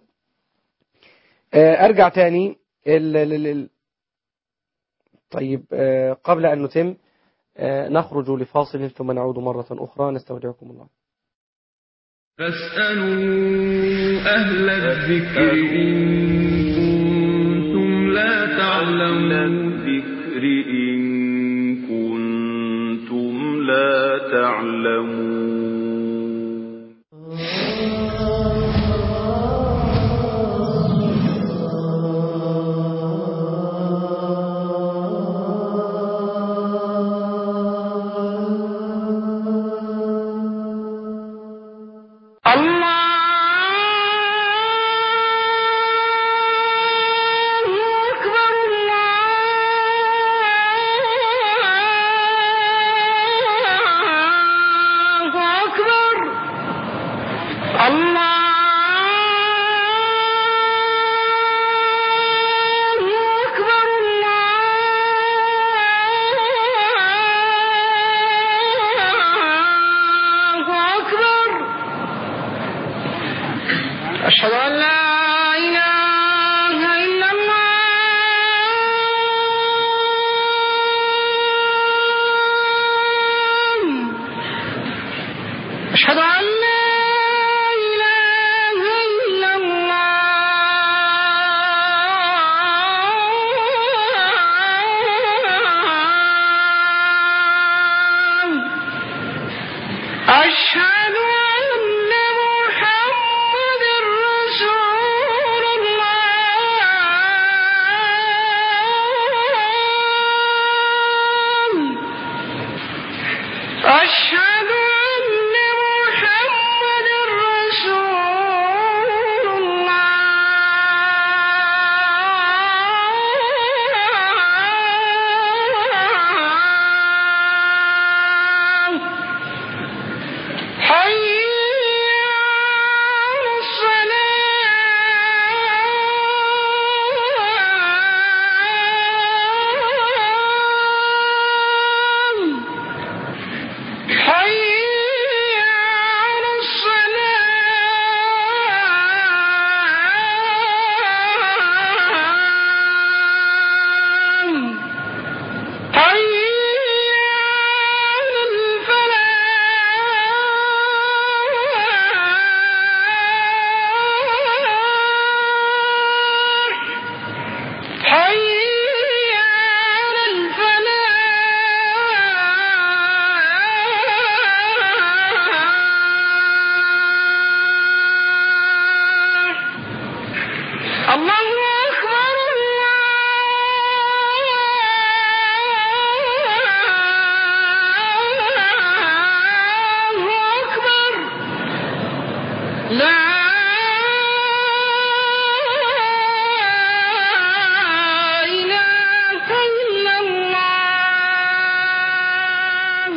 آه، أرجع تاني ال- ال- ال- طيب آه، قبل أن نتم آه، نخرج لفاصل ثم نعود مرة أخرى نستودعكم الله فاسألوا أهل الذكر إن كنتم لا تعلمون الذكر إن كنتم لا تعلمون أشهد أن لا إله إلا الله أشهد أن لا إله إلا الله أشهد أن محمد رسول الله أشهد أن محمد رسول الله حي على الصلاة حي على الصلاة حي على الفلاح حي على الفلاح الله أكبر الله أكبر لا إله إلا الله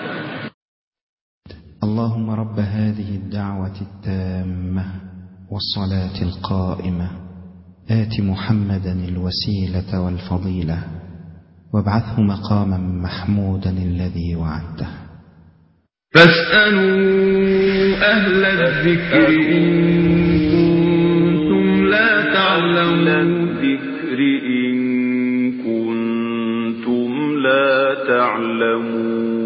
اللهم رب هذه الدعوة التامة والصلاة القائمة آت محمدا الوسيلة والفضيلة وابعثه مقاما محمودا الذي وعدته فاسألوا أهل الذكر إن كنتم لا تعلمون الذكر إن كنتم لا تعلمون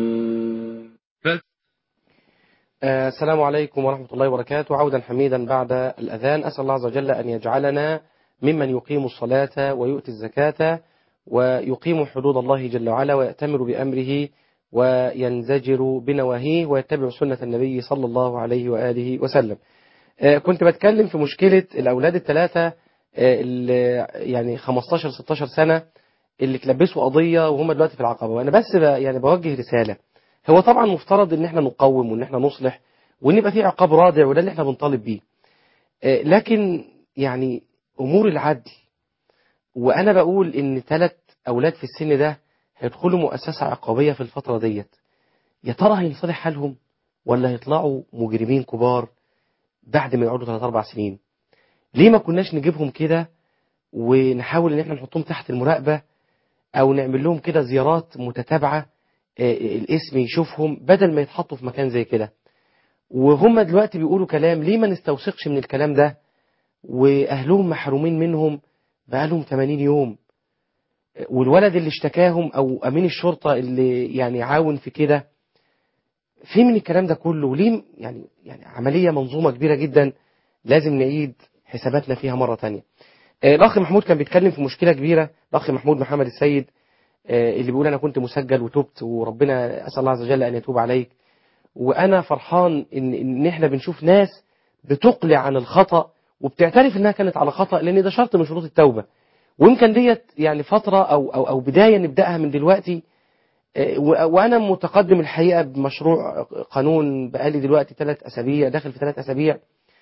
آه، السلام عليكم ورحمة الله وبركاته عودا حميدا بعد الأذان أسأل الله عز وجل أن يجعلنا ممن يقيم الصلاة ويؤتي الزكاة ويقيم حدود الله جل وعلا ويأتمر بأمره وينزجر بنواهيه ويتبع سنة النبي صلى الله عليه وآله وسلم آه، كنت بتكلم في مشكلة الأولاد الثلاثة آه، اللي يعني 15-16 سنة اللي تلبسوا قضية وهم دلوقتي في العقبة وأنا بس ب- يعني بوجه رسالة هو طبعا مفترض ان احنا نقوم وان احنا نصلح وان يبقى في عقاب رادع وده اللي احنا بنطالب بيه آه، لكن يعني امور العدل وانا بقول ان ثلاث اولاد في السن ده هيدخلوا مؤسسه عقابيه في الفتره ديت يا ترى هينصلح حالهم ولا هيطلعوا مجرمين كبار بعد ما يقعدوا 3 4 سنين ليه ما كناش نجيبهم كده ونحاول ان احنا نحطهم تحت المراقبه او نعمل لهم كده زيارات متتابعه آه، الاسم يشوفهم بدل ما يتحطوا في مكان زي كده وهم دلوقتي بيقولوا كلام ليه ما نستوثقش من الكلام ده واهلهم محرومين منهم بقالهم 80 يوم والولد اللي اشتكاهم او امين الشرطه اللي يعني عاون في كده في من الكلام ده كله ليه يعني يعني عمليه منظومه كبيره جدا لازم نعيد حساباتنا فيها مره تانية آه، الاخ محمود كان بيتكلم في مشكله كبيره الاخ محمود محمد السيد آه، اللي بيقول انا كنت مسجل وتبت وربنا اسال الله عز وجل ان يتوب عليك وانا فرحان ان ان احنا بنشوف ناس بتقلع عن الخطا وبتعترف انها كانت على خطا لان ده شرط من شروط التوبه ويمكن ديت يعني فتره او او او بدايه نبداها من دلوقتي آه، و- وانا متقدم الحقيقه بمشروع قانون بقالي دلوقتي ثلاث اسابيع داخل في ثلاث اسابيع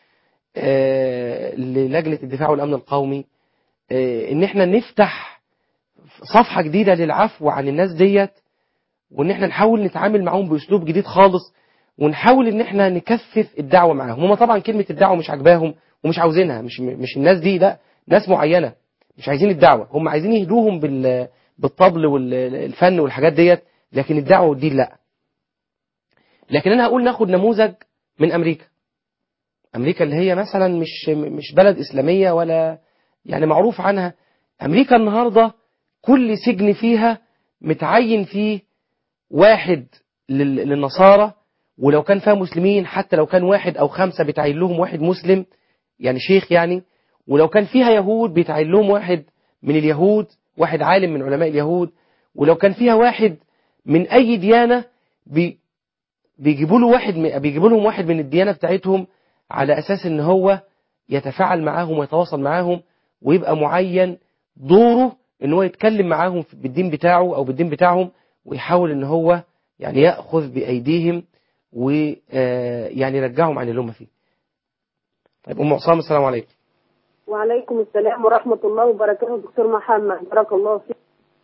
آه، للجنه الدفاع والامن القومي آه، ان احنا نفتح صفحه جديده للعفو عن الناس ديت وان احنا نحاول نتعامل معاهم باسلوب جديد خالص ونحاول ان احنا نكثف الدعوه معاهم هم طبعا كلمه الدعوه مش عاجباهم ومش عاوزينها مش مش الناس دي لا ناس معينه مش عايزين الدعوه هم عايزين يهدوهم بال بالطبل والفن والحاجات ديت لكن الدعوه والدين لا لكن انا هقول ناخد نموذج من امريكا امريكا اللي هي مثلا مش مش بلد اسلاميه ولا يعني معروف عنها امريكا النهارده كل سجن فيها متعين فيه واحد لل- للنصارى ولو كان فيها مسلمين حتى لو كان واحد او خمسه بيتعين لهم واحد مسلم يعني شيخ يعني ولو كان فيها يهود بيتعين لهم واحد من اليهود واحد عالم من علماء اليهود ولو كان فيها واحد من اي ديانه بي بيجيبوا له واحد من- بيجيبوا لهم واحد من الديانه بتاعتهم على اساس ان هو يتفاعل معاهم ويتواصل معاهم ويبقى معين دوره ان هو يتكلم معاهم في- بالدين بتاعه او بالدين بتاعهم ويحاول ان هو يعني ياخذ بايديهم ويعني يرجعهم عن اللي هم فيه. طيب ام عصام السلام عليكم. وعليكم السلام ورحمة الله وبركاته دكتور محمد بارك الله فيك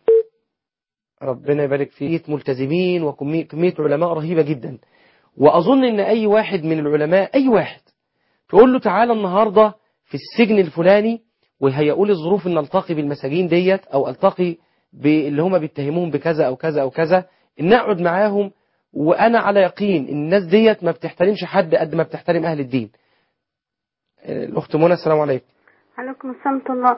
ربنا يبارك فيك ملتزمين وكمية كمية علماء رهيبة جدا وأظن إن أي واحد من العلماء أي واحد تقول له تعالى النهاردة في السجن الفلاني وهيقول لي الظروف إن ألتقي بالمساجين ديت أو ألتقي باللي هم بيتهموهم بكذا أو كذا أو كذا إن أقعد معاهم وأنا على يقين إن الناس ديت ما بتحترمش حد قد ما بتحترم أهل الدين آه، الأخت منى السلام عليكم عليكم السلام ورحمة الله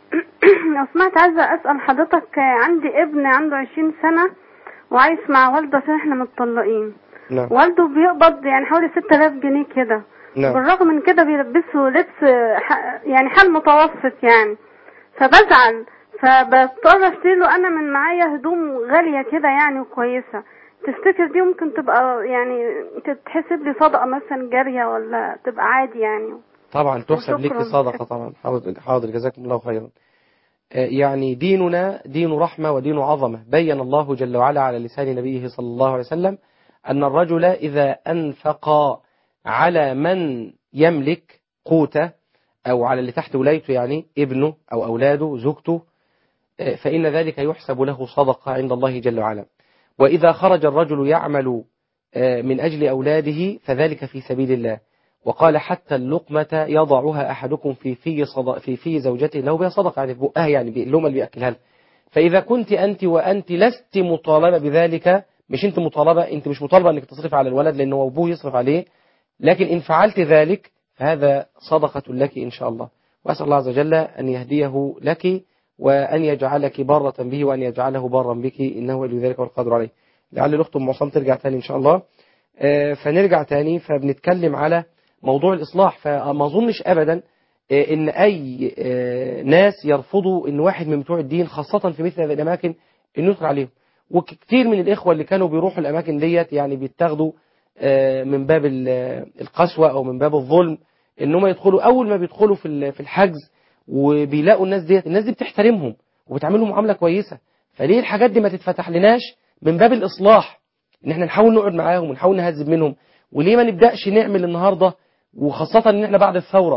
لو سمحت عايزة أسأل حضرتك عندي ابن عنده عشرين سنة وعايش مع والده عشان احنا متطلقين نعم والده بيقبض يعني حوالي ستة آلاف جنيه كده نعم. بالرغم من كده بيلبسه لبس ح- يعني حال متوسط يعني فبزعل فبضطر اشتري له انا من معايا هدوم غالية كده يعني وكويسة تفتكر دي ممكن تبقى يعني تتحسب لي صدقة مثلا جارية ولا تبقى عادي يعني طبعا تحسب لك شكراً. صدقة طبعا حاضر حاضر جزاكم الله خيرا آه، يعني ديننا دين رحمة ودين عظمة بين الله جل وعلا على لسان نبيه صلى الله عليه وسلم أن الرجل إذا أنفق على من يملك قوته أو على اللي تحت ولايته يعني ابنه أو أولاده زوجته آه، فإن ذلك يحسب له صدقة عند الله جل وعلا وإذا خرج الرجل يعمل آه، من أجل أولاده فذلك في سبيل الله وقال حتى اللقمة يضعها أحدكم في في صد... في في زوجته لو بها صدقة يعني في بقها يعني اللقمة اللي بيأكلها لها. فإذا كنت أنت وأنت لست مطالبة بذلك مش أنت مطالبة أنت مش مطالبة أنك تصرف على الولد لأنه هو أبوه يصرف عليه لكن إن فعلت ذلك فهذا صدقة لك إن شاء الله وأسأل الله عز وجل أن يهديه لك وأن يجعلك بارة به وأن يجعله بارا بك إنه ولي ذلك والقادر عليه لعل الأخت أم عصام ترجع تاني إن شاء الله آه، فنرجع تاني فبنتكلم على موضوع الإصلاح فما أظنش أبدا آه، إن أي آه، ناس يرفضوا إن واحد من بتوع الدين خاصة في مثل هذه الأماكن إنه يدخل عليهم وكثير من الإخوة اللي كانوا بيروحوا الأماكن ديت يعني بيتاخدوا آه، من باب ال- القسوة أو من باب الظلم إن هم يدخلوا أول ما بيدخلوا في ال- في الحجز وبيلاقوا الناس ديت الناس دي بتحترمهم وبتعاملهم معاملة كويسة فليه الحاجات دي ما تتفتح لناش من باب الإصلاح إن احنا نحاول نقعد معاهم ونحاول نهذب منهم وليه ما نبدأش نعمل النهاردة وخاصة إن احنا بعد الثورة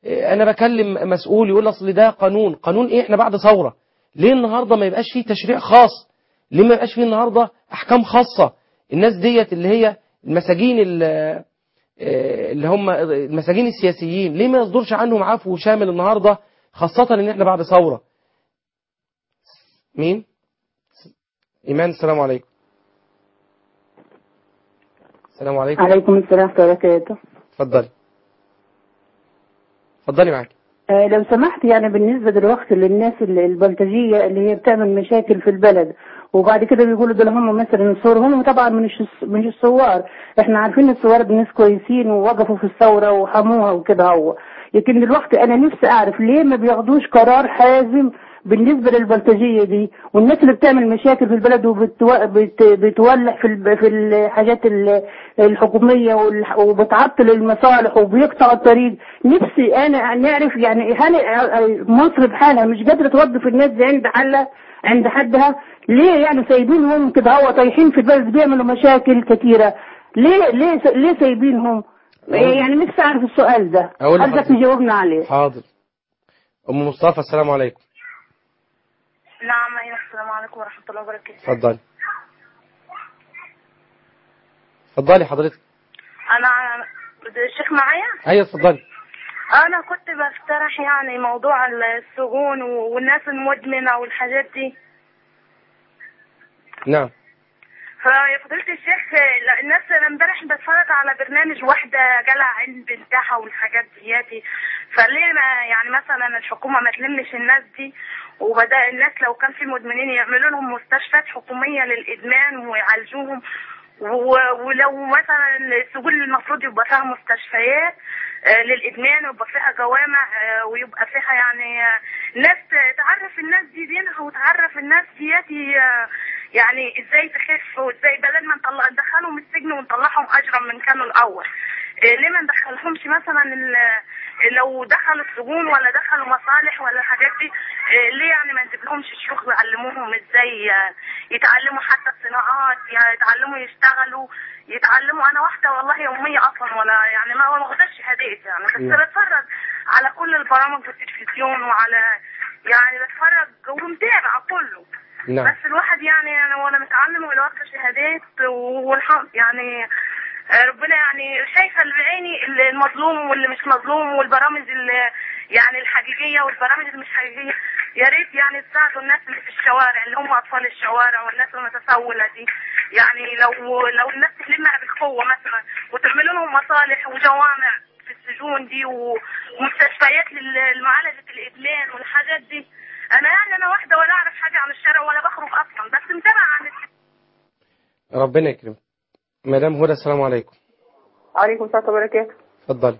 إيه، انا بكلم مسؤول يقول اصل ده قانون قانون ايه احنا بعد ثوره ليه النهارده ما يبقاش فيه تشريع خاص ليه ما يبقاش فيه النهارده احكام خاصه الناس ديت اللي هي المساجين ال- آه، اللي هم المساجين السياسيين ليه ما يصدرش عنهم عفو شامل النهارده خاصه ان احنا بعد ثوره مين ايمان السلام عليكم السلام عليكم عليكم السلام ورحمة الله وبركاته اتفضلي اتفضلي معاك آه، لو سمحت يعني بالنسبة دلوقتي للناس ال- البلطجية اللي هي بتعمل مشاكل في البلد وبعد كده بيقولوا دول هم مثلا الثوار هم طبعا مش الس- مش الثوار احنا عارفين الثوار دول ناس كويسين ووقفوا في الثورة وحموها وكده هو لكن دلوقتي انا نفسي اعرف ليه ما بياخدوش قرار حازم بالنسبة للبلطجية دي والناس اللي بتعمل مشاكل في البلد وبتولع في الب- في الحاجات ال- الحكومية والح- وبتعطل المصالح وبيقطع الطريق نفسي انا نعرف يعني هل مصر بحالها مش قادرة توظف الناس دي عند حلها عند حدها ليه يعني سايبينهم كده هو طايحين في البلد بيعملوا مشاكل كتيرة ليه ليه ليه سايبينهم إيه يعني نفسي اعرف السؤال ده أقول عايزك لحضرتك. تجاوبنا عليه حاضر ام مصطفى السلام عليكم نعم أيوة السلام عليكم ورحمة الله وبركاته اتفضلي اتفضلي حضرتك أنا الشيخ معايا ايوه اتفضلي أنا كنت بقترح يعني موضوع السجون والناس المدمنة والحاجات دي نعم فيا فضيلة الشيخ لا، الناس أنا امبارح بتفرج على برنامج واحدة جالها عين بنتها والحاجات دياتي فليه ما يعني مثلا الحكومة ما تلمش الناس دي وبدأ الناس لو كان في مدمنين يعملوا لهم مستشفيات حكومية للإدمان ويعالجوهم و- ولو مثلا السجون المفروض يبقى فيها مستشفيات آه، للإدمان ويبقى فيها جوامع آه، ويبقى فيها يعني آه، ناس تعرف الناس دي دينها وتعرف الناس دياتي آه، يعني ازاي تخف وازاي بدل ما نطلع ندخلهم السجن ونطلعهم اجرا من كانوا الاول إيه ليه ما ندخلهمش مثلا ال- لو دخلوا السجون ولا دخلوا مصالح ولا الحاجات دي إيه ليه يعني ما نجيب لهمش الشيوخ ويعلموهم ازاي آه، يتعلموا حتى الصناعات يعني يتعلموا يشتغلوا يتعلموا انا واحده والله يوميه اصلا ولا يعني ما ما واخداش شهادات يعني بس نعم. بتفرج على كل البرامج في التلفزيون وعلى يعني بتفرج ومتابعه كله نعم بس الواحد يعني انا وانا متعلم ولا واخده شهادات والحمد يعني آه، ربنا يعني شايفه اللي بعيني اللي المظلوم واللي مش مظلوم والبرامج اللي يعني الحقيقيه والبرامج اللي مش حقيقيه يا ريت يعني تساعدوا الناس اللي في الشوارع اللي هم اطفال الشوارع والناس المتسولة دي يعني لو لو الناس تلمها بالقوه مثلا وتعملوا لهم مصالح وجوامع في السجون دي و- ومستشفيات لل- لمعالجه الادمان والحاجات دي انا يعني انا واحده ولا اعرف حاجه عن الشارع ولا بخرج اصلا بس متابعه عن ربنا يكرمك مدام هدى السلام عليكم عليكم السلام وبركاته اتفضلي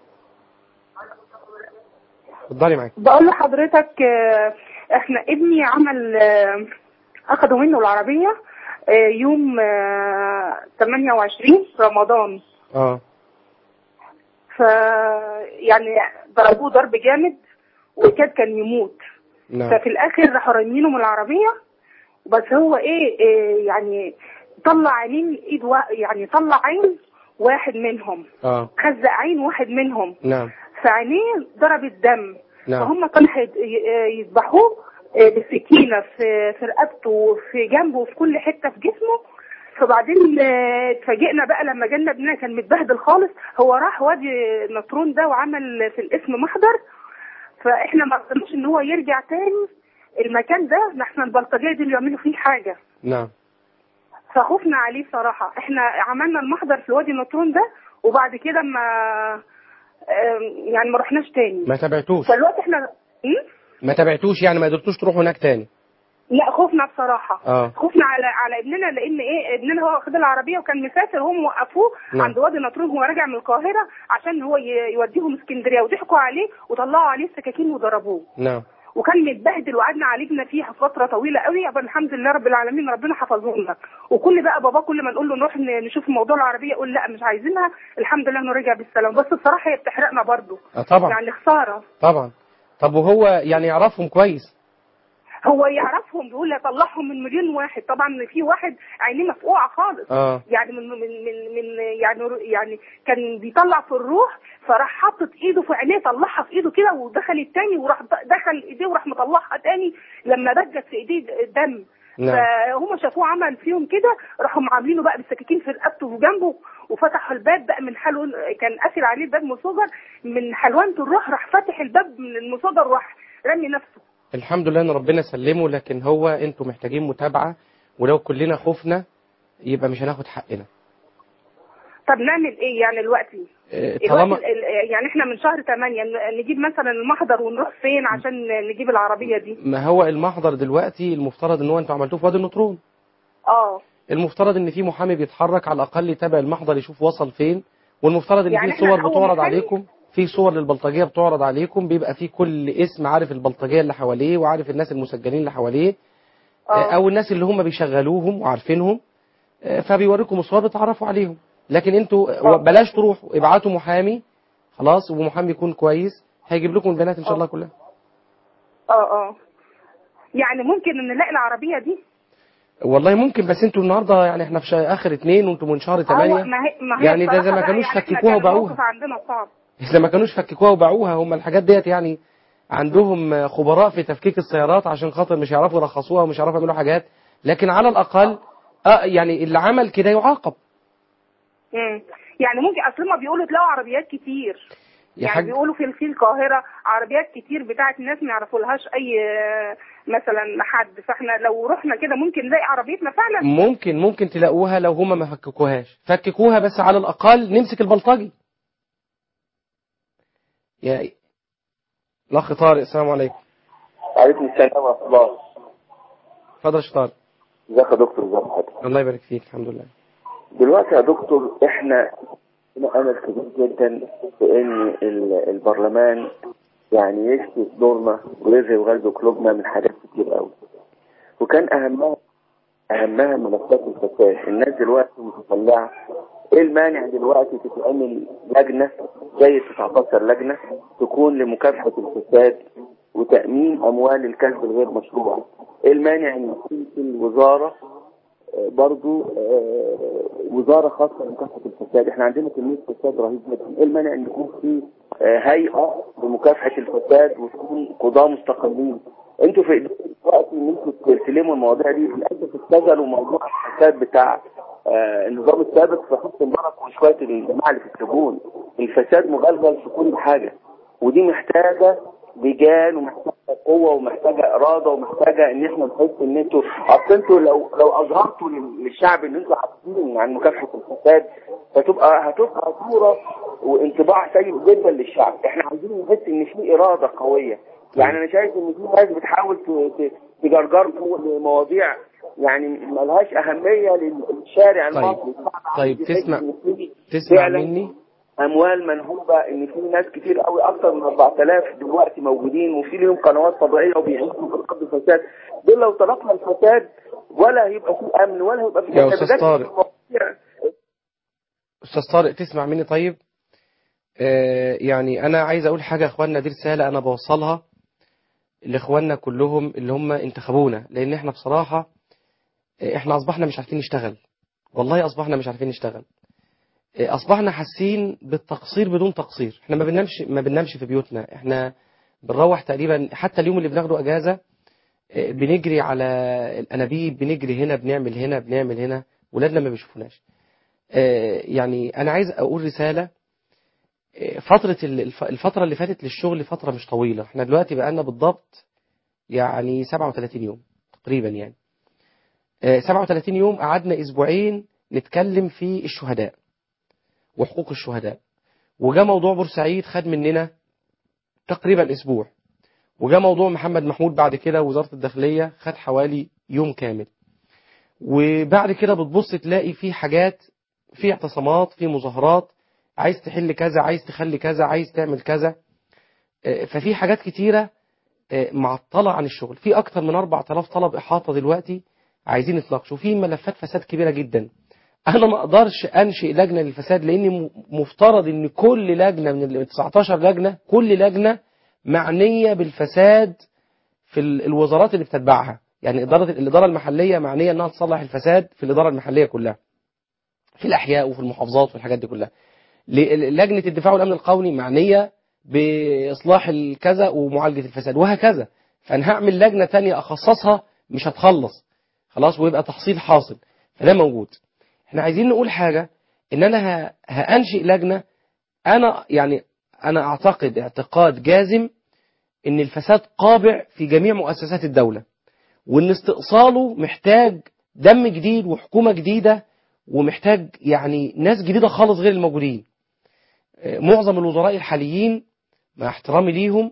اتفضلي معاك بقول لحضرتك آه، احنا ابني عمل آه، اخدوا منه العربية آه، يوم آه، 28 رمضان اه ف يعني ضربوه ضرب جامد وكاد كان يموت نعم ففي الاخر راحوا رامينه من العربية بس هو ايه, إيه يعني طلع عينين ايد وا... يعني طلع عين واحد منهم اه خزق عين واحد منهم نعم فعينيه ضربت دم نعم فهم كانوا هيد- ي- يذبحوه آه، بالسكينه في في رقبته وفي جنبه وفي كل حته في جسمه فبعدين آه، اتفاجئنا بقى لما جالنا ابننا كان متبهدل خالص هو راح وادي نطرون ده وعمل في الاسم محضر فاحنا ما قدرناش ان هو يرجع تاني المكان ده احنا البلطجيه دي اللي يعملوا فيه حاجه نعم فخفنا عليه بصراحة احنا عملنا المحضر في وادي النطرون ده وبعد كده ما آم، يعني ما رحناش تاني ما تابعتوش فالوقت احنا م? ما تابعتوش يعني ما قدرتوش تروحوا هناك تاني لا خفنا بصراحة اه خفنا على على ابننا لان ايه ابننا هو خد العربية وكان مسافر هم وقفوه نعم. عند وادي النطرون هو راجع من القاهرة عشان هو ي- يوديهم اسكندرية وضحكوا عليه وطلعوا عليه السكاكين وضربوه نعم وكان متبهدل وقعدنا عالجنا فيها فتره طويله قوي يبقى الحمد لله رب العالمين ربنا حفظه لنا وكل بقى بابا كل ما نقول له نروح ن- نشوف موضوع العربيه يقول لا مش عايزينها الحمد لله انه رجع بالسلام بس بصراحه هي بتحرقنا برضه اه طبعا يعني خساره طبعا طب وهو يعني يعرفهم كويس هو يعرفهم بيقول لي اطلعهم من مليون واحد طبعا في واحد عينيه مفقوعه خالص اه يعني من من من من يعني يعني كان بيطلع في الروح فراح حاطط ايده في عينيه طلعها في ايده كده ودخل التاني وراح د- دخل ايديه وراح مطلعها تاني لما بجت في ايديه دم نعم. فهم شافوه عمل فيهم كده راحوا عاملينه بقى بالسكاكين في رقبته وجنبه وفتحوا الباب بقى من حلو كان قافل عليه الباب مسوجر من حلوانة الروح راح فاتح الباب من المسوجر وراح رمي نفسه الحمد لله ان ربنا سلمه لكن هو انتوا محتاجين متابعة ولو كلنا خفنا يبقى مش هناخد حقنا طب نعمل ايه يعني دلوقتي؟ آه، الوقت طالما ال- ال- يعني احنا من شهر 8 نجيب مثلا المحضر ونروح فين عشان نجيب العربية دي؟ ما هو المحضر دلوقتي المفترض ان هو انتوا عملتوه في وادي النطرون اه المفترض ان في محامي بيتحرك على الاقل يتابع المحضر يشوف وصل فين والمفترض ان يعني في إحنا صور أول بتعرض محامي؟ عليكم في صور للبلطجيه بتعرض عليكم بيبقى في كل اسم عارف البلطجيه اللي حواليه وعارف الناس المسجلين اللي حواليه آه. او الناس اللي هم بيشغلوهم وعارفينهم آه، فبيوريكم الصور بتعرفوا عليهم لكن انتوا بلاش تروحوا ابعتوا محامي خلاص ومحامي يكون كويس هيجيب لكم البيانات ان شاء الله كلها اه اه يعني ممكن نلاقي العربية دي؟ والله ممكن بس انتوا النهارده يعني احنا في شهر اخر اتنين وانتوا من شهر هو تمانية ما هي ما هي يعني ده بصراحة زي ما بقى كانوش يعني إحنا فككوها كان وباعوها الموقف عندنا صعب إذا ما كانوش فككوها وباعوها هم الحاجات ديت يعني عندهم خبراء في تفكيك السيارات عشان خاطر مش يعرفوا يرخصوها ومش يعرفوا يعملوا حاجات لكن على الأقل آه يعني اللي عمل كده يعاقب مم. يعني ممكن اصل ما بيقولوا تلاقوا عربيات كتير يا يعني حاج بيقولوا في في القاهرة عربيات كتير بتاعت ناس ما يعرفولهاش أي آه، مثلا حد فاحنا لو رحنا كده ممكن نلاقي عربيتنا فعلا ممكن ممكن تلاقوها لو هم ما فككوهاش فككوها بس على الأقل نمسك البلطجي يا الأخ طارق السلام عليكم عليكم السلام ورحمة الله اتفضل يا شيخ طارق ازيك يا دكتور ازي حضرتك الله يبارك فيك الحمد لله دلوقتي يا دكتور احنا لنا امل كبير جدا في ان ال- البرلمان يعني يشفي صدورنا ويذهب غلب قلوبنا من حاجات كتير قوي وكان اهمها اهمها ملفات الفساد الناس دلوقتي متطلعه ايه المانع دلوقتي تتعمل لجنه زي 19 لجنه تكون لمكافحه الفساد وتامين اموال الكسب الغير مشروع ايه المانع ان يكون في الوزاره آه، برضو آه، وزاره خاصه لمكافحه الفساد احنا عندنا كميه فساد رهيب جدا ايه المانع ان يكون في آه، هيئه لمكافحه الفساد وتكون قضاه مستقلين انتوا في وقت ان انتوا تستلموا المواضيع دي للاسف استجلوا موضوع الفساد بتاع آه، النظام السابق في حسن مبارك وشويه الجماعه اللي في السجون الفساد مغلغل في كل حاجه ودي محتاجه لجان ومحتاجه قوه ومحتاجه اراده ومحتاجه ان احنا نحس ان انتوا اصل انتوا لو لو اظهرتوا لل- للشعب ان انتوا عارفين عن مكافحه الفساد فتبقى هتبقى صوره وانطباع سيء جدا للشعب احنا عايزين نحس ان في اراده قويه يعني انا شايف ان في ناس بتحاول ت- ت- تجرجركم لمواضيع يعني ملهاش اهميه للشارع طيب. المصري طيب تسمع تسمع فعلا مني اموال منهوبه ان في ناس كتير قوي اكتر من 4000 دلوقتي موجودين وفي ليهم قنوات طبيعيه وبيعيشوا في الارض الفساد دول لو تركنا الفساد ولا هيبقى في امن ولا هيبقى في يا إحنا أستاذ بجد طارق. المواضيع- أستاذ طارق تسمع مني طيب آه يعني أنا عايز أقول حاجة يا إخواننا دي رسالة أنا بوصلها لإخواننا كلهم اللي هم انتخبونا لأن إحنا بصراحة آه، إحنا أصبحنا مش عارفين نشتغل والله أصبحنا مش عارفين نشتغل آه، أصبحنا حاسين بالتقصير بدون تقصير إحنا ما بننامش ما بننامش في بيوتنا إحنا بنروح تقريبا حتى اليوم اللي بناخده أجازة آه، بنجري على الأنابيب بنجري هنا بنعمل هنا بنعمل هنا ولادنا ما بيشوفوناش آه، يعني أنا عايز أقول رسالة آه، فترة ال- الف- الفترة اللي فاتت للشغل فترة مش طويلة احنا دلوقتي بقالنا بالضبط يعني 37 يوم تقريبا يعني آه، 37 يوم قعدنا أسبوعين نتكلم في الشهداء وحقوق الشهداء وجاء موضوع بورسعيد خد مننا تقريبا أسبوع وجاء موضوع محمد محمود بعد كده وزارة الداخلية خد حوالي يوم كامل وبعد كده بتبص تلاقي في حاجات في اعتصامات في مظاهرات عايز تحل كذا عايز تخلي كذا عايز تعمل كذا آه، ففي حاجات كتيرة آه، معطلة عن الشغل في أكتر من 4000 طلب إحاطة دلوقتي عايزين يتناقشوا في ملفات فساد كبيرة جدا أنا ما أقدرش أنشئ لجنة للفساد لأن م- مفترض إن كل لجنة من ال 19 لجنة كل لجنة معنية بالفساد في ال- الوزارات اللي بتتبعها يعني إدارة الإدارة المحلية معنية أنها تصلح الفساد في الإدارة المحلية كلها في الأحياء وفي المحافظات والحاجات دي كلها ل- لجنة الدفاع والأمن القومي معنية بإصلاح الكذا ومعالجة الفساد وهكذا فأنا هعمل لجنة تانية أخصصها مش هتخلص خلاص ويبقى تحصيل حاصل فده موجود احنا عايزين نقول حاجة ان انا ه- هأنشئ لجنة انا يعني انا اعتقد اعتقاد جازم ان الفساد قابع في جميع مؤسسات الدولة وان استئصاله محتاج دم جديد وحكومة جديدة ومحتاج يعني ناس جديدة خالص غير الموجودين آه، معظم الوزراء الحاليين مع احترامي ليهم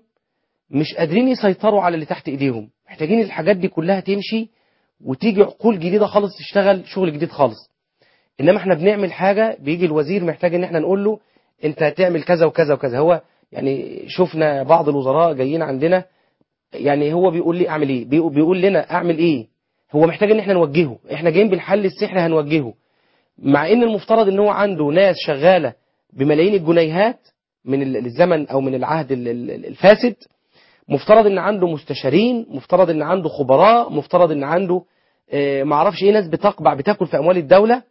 مش قادرين يسيطروا على اللي تحت ايديهم محتاجين الحاجات دي كلها تمشي وتيجي عقول جديدة خالص تشتغل شغل جديد خالص انما احنا بنعمل حاجة بيجي الوزير محتاج ان احنا نقول له انت هتعمل كذا وكذا وكذا هو يعني شفنا بعض الوزراء جايين عندنا يعني هو بيقول لي اعمل ايه بيقول بيقول لنا اعمل ايه هو محتاج ان احنا نوجهه احنا جايين بالحل السحري هنوجهه مع ان المفترض ان هو عنده ناس شغالة بملايين الجنيهات من ال- الزمن او من العهد ال- ال- الفاسد مفترض ان عنده مستشارين مفترض ان عنده خبراء مفترض ان عنده آه، معرفش ايه ناس بتقبع بتاكل في اموال الدولة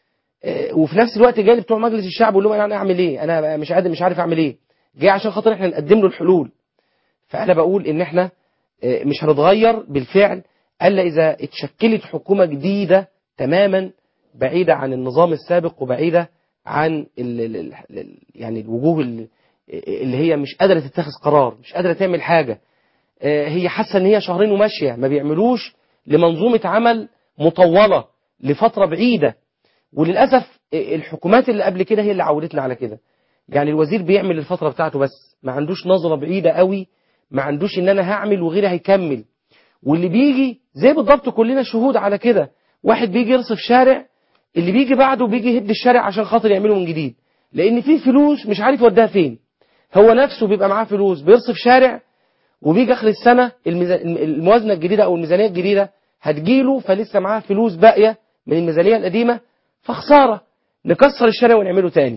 آه، وفي نفس الوقت جاي بتوع مجلس الشعب يقول لهم انا اعمل ايه انا مش قادر مش عارف اعمل ايه جاي عشان خاطر احنا نقدم له الحلول فانا بقول ان احنا آه، مش هنتغير بالفعل الا اذا اتشكلت حكومة جديدة تماما بعيدة عن النظام السابق وبعيدة عن ال ال ال يعني الوجوه ال- اللي هي مش قادرة تتخذ قرار مش قادرة تعمل حاجة آه، هي حاسة ان هي شهرين وماشية ما بيعملوش لمنظومة عمل مطولة لفترة بعيدة وللأسف آه، الحكومات اللي قبل كده هي اللي عودتنا على كده يعني الوزير بيعمل الفترة بتاعته بس ما عندوش نظرة بعيدة قوي ما عندوش ان انا هعمل وغيري هيكمل واللي بيجي زي بالضبط كلنا شهود على كده واحد بيجي يرصف شارع اللي بيجي بعده بيجي يهد الشارع عشان خاطر يعمله من جديد لان في فلوس مش عارف يوديها فين هو نفسه بيبقى معاه فلوس بيرصف شارع وبيجي اخر السنة الميزا- الموازنة الجديدة او الميزانية الجديدة هتجيله فلسه معاه فلوس باقية من الميزانية القديمة فخسارة نكسر الشارع ونعمله تاني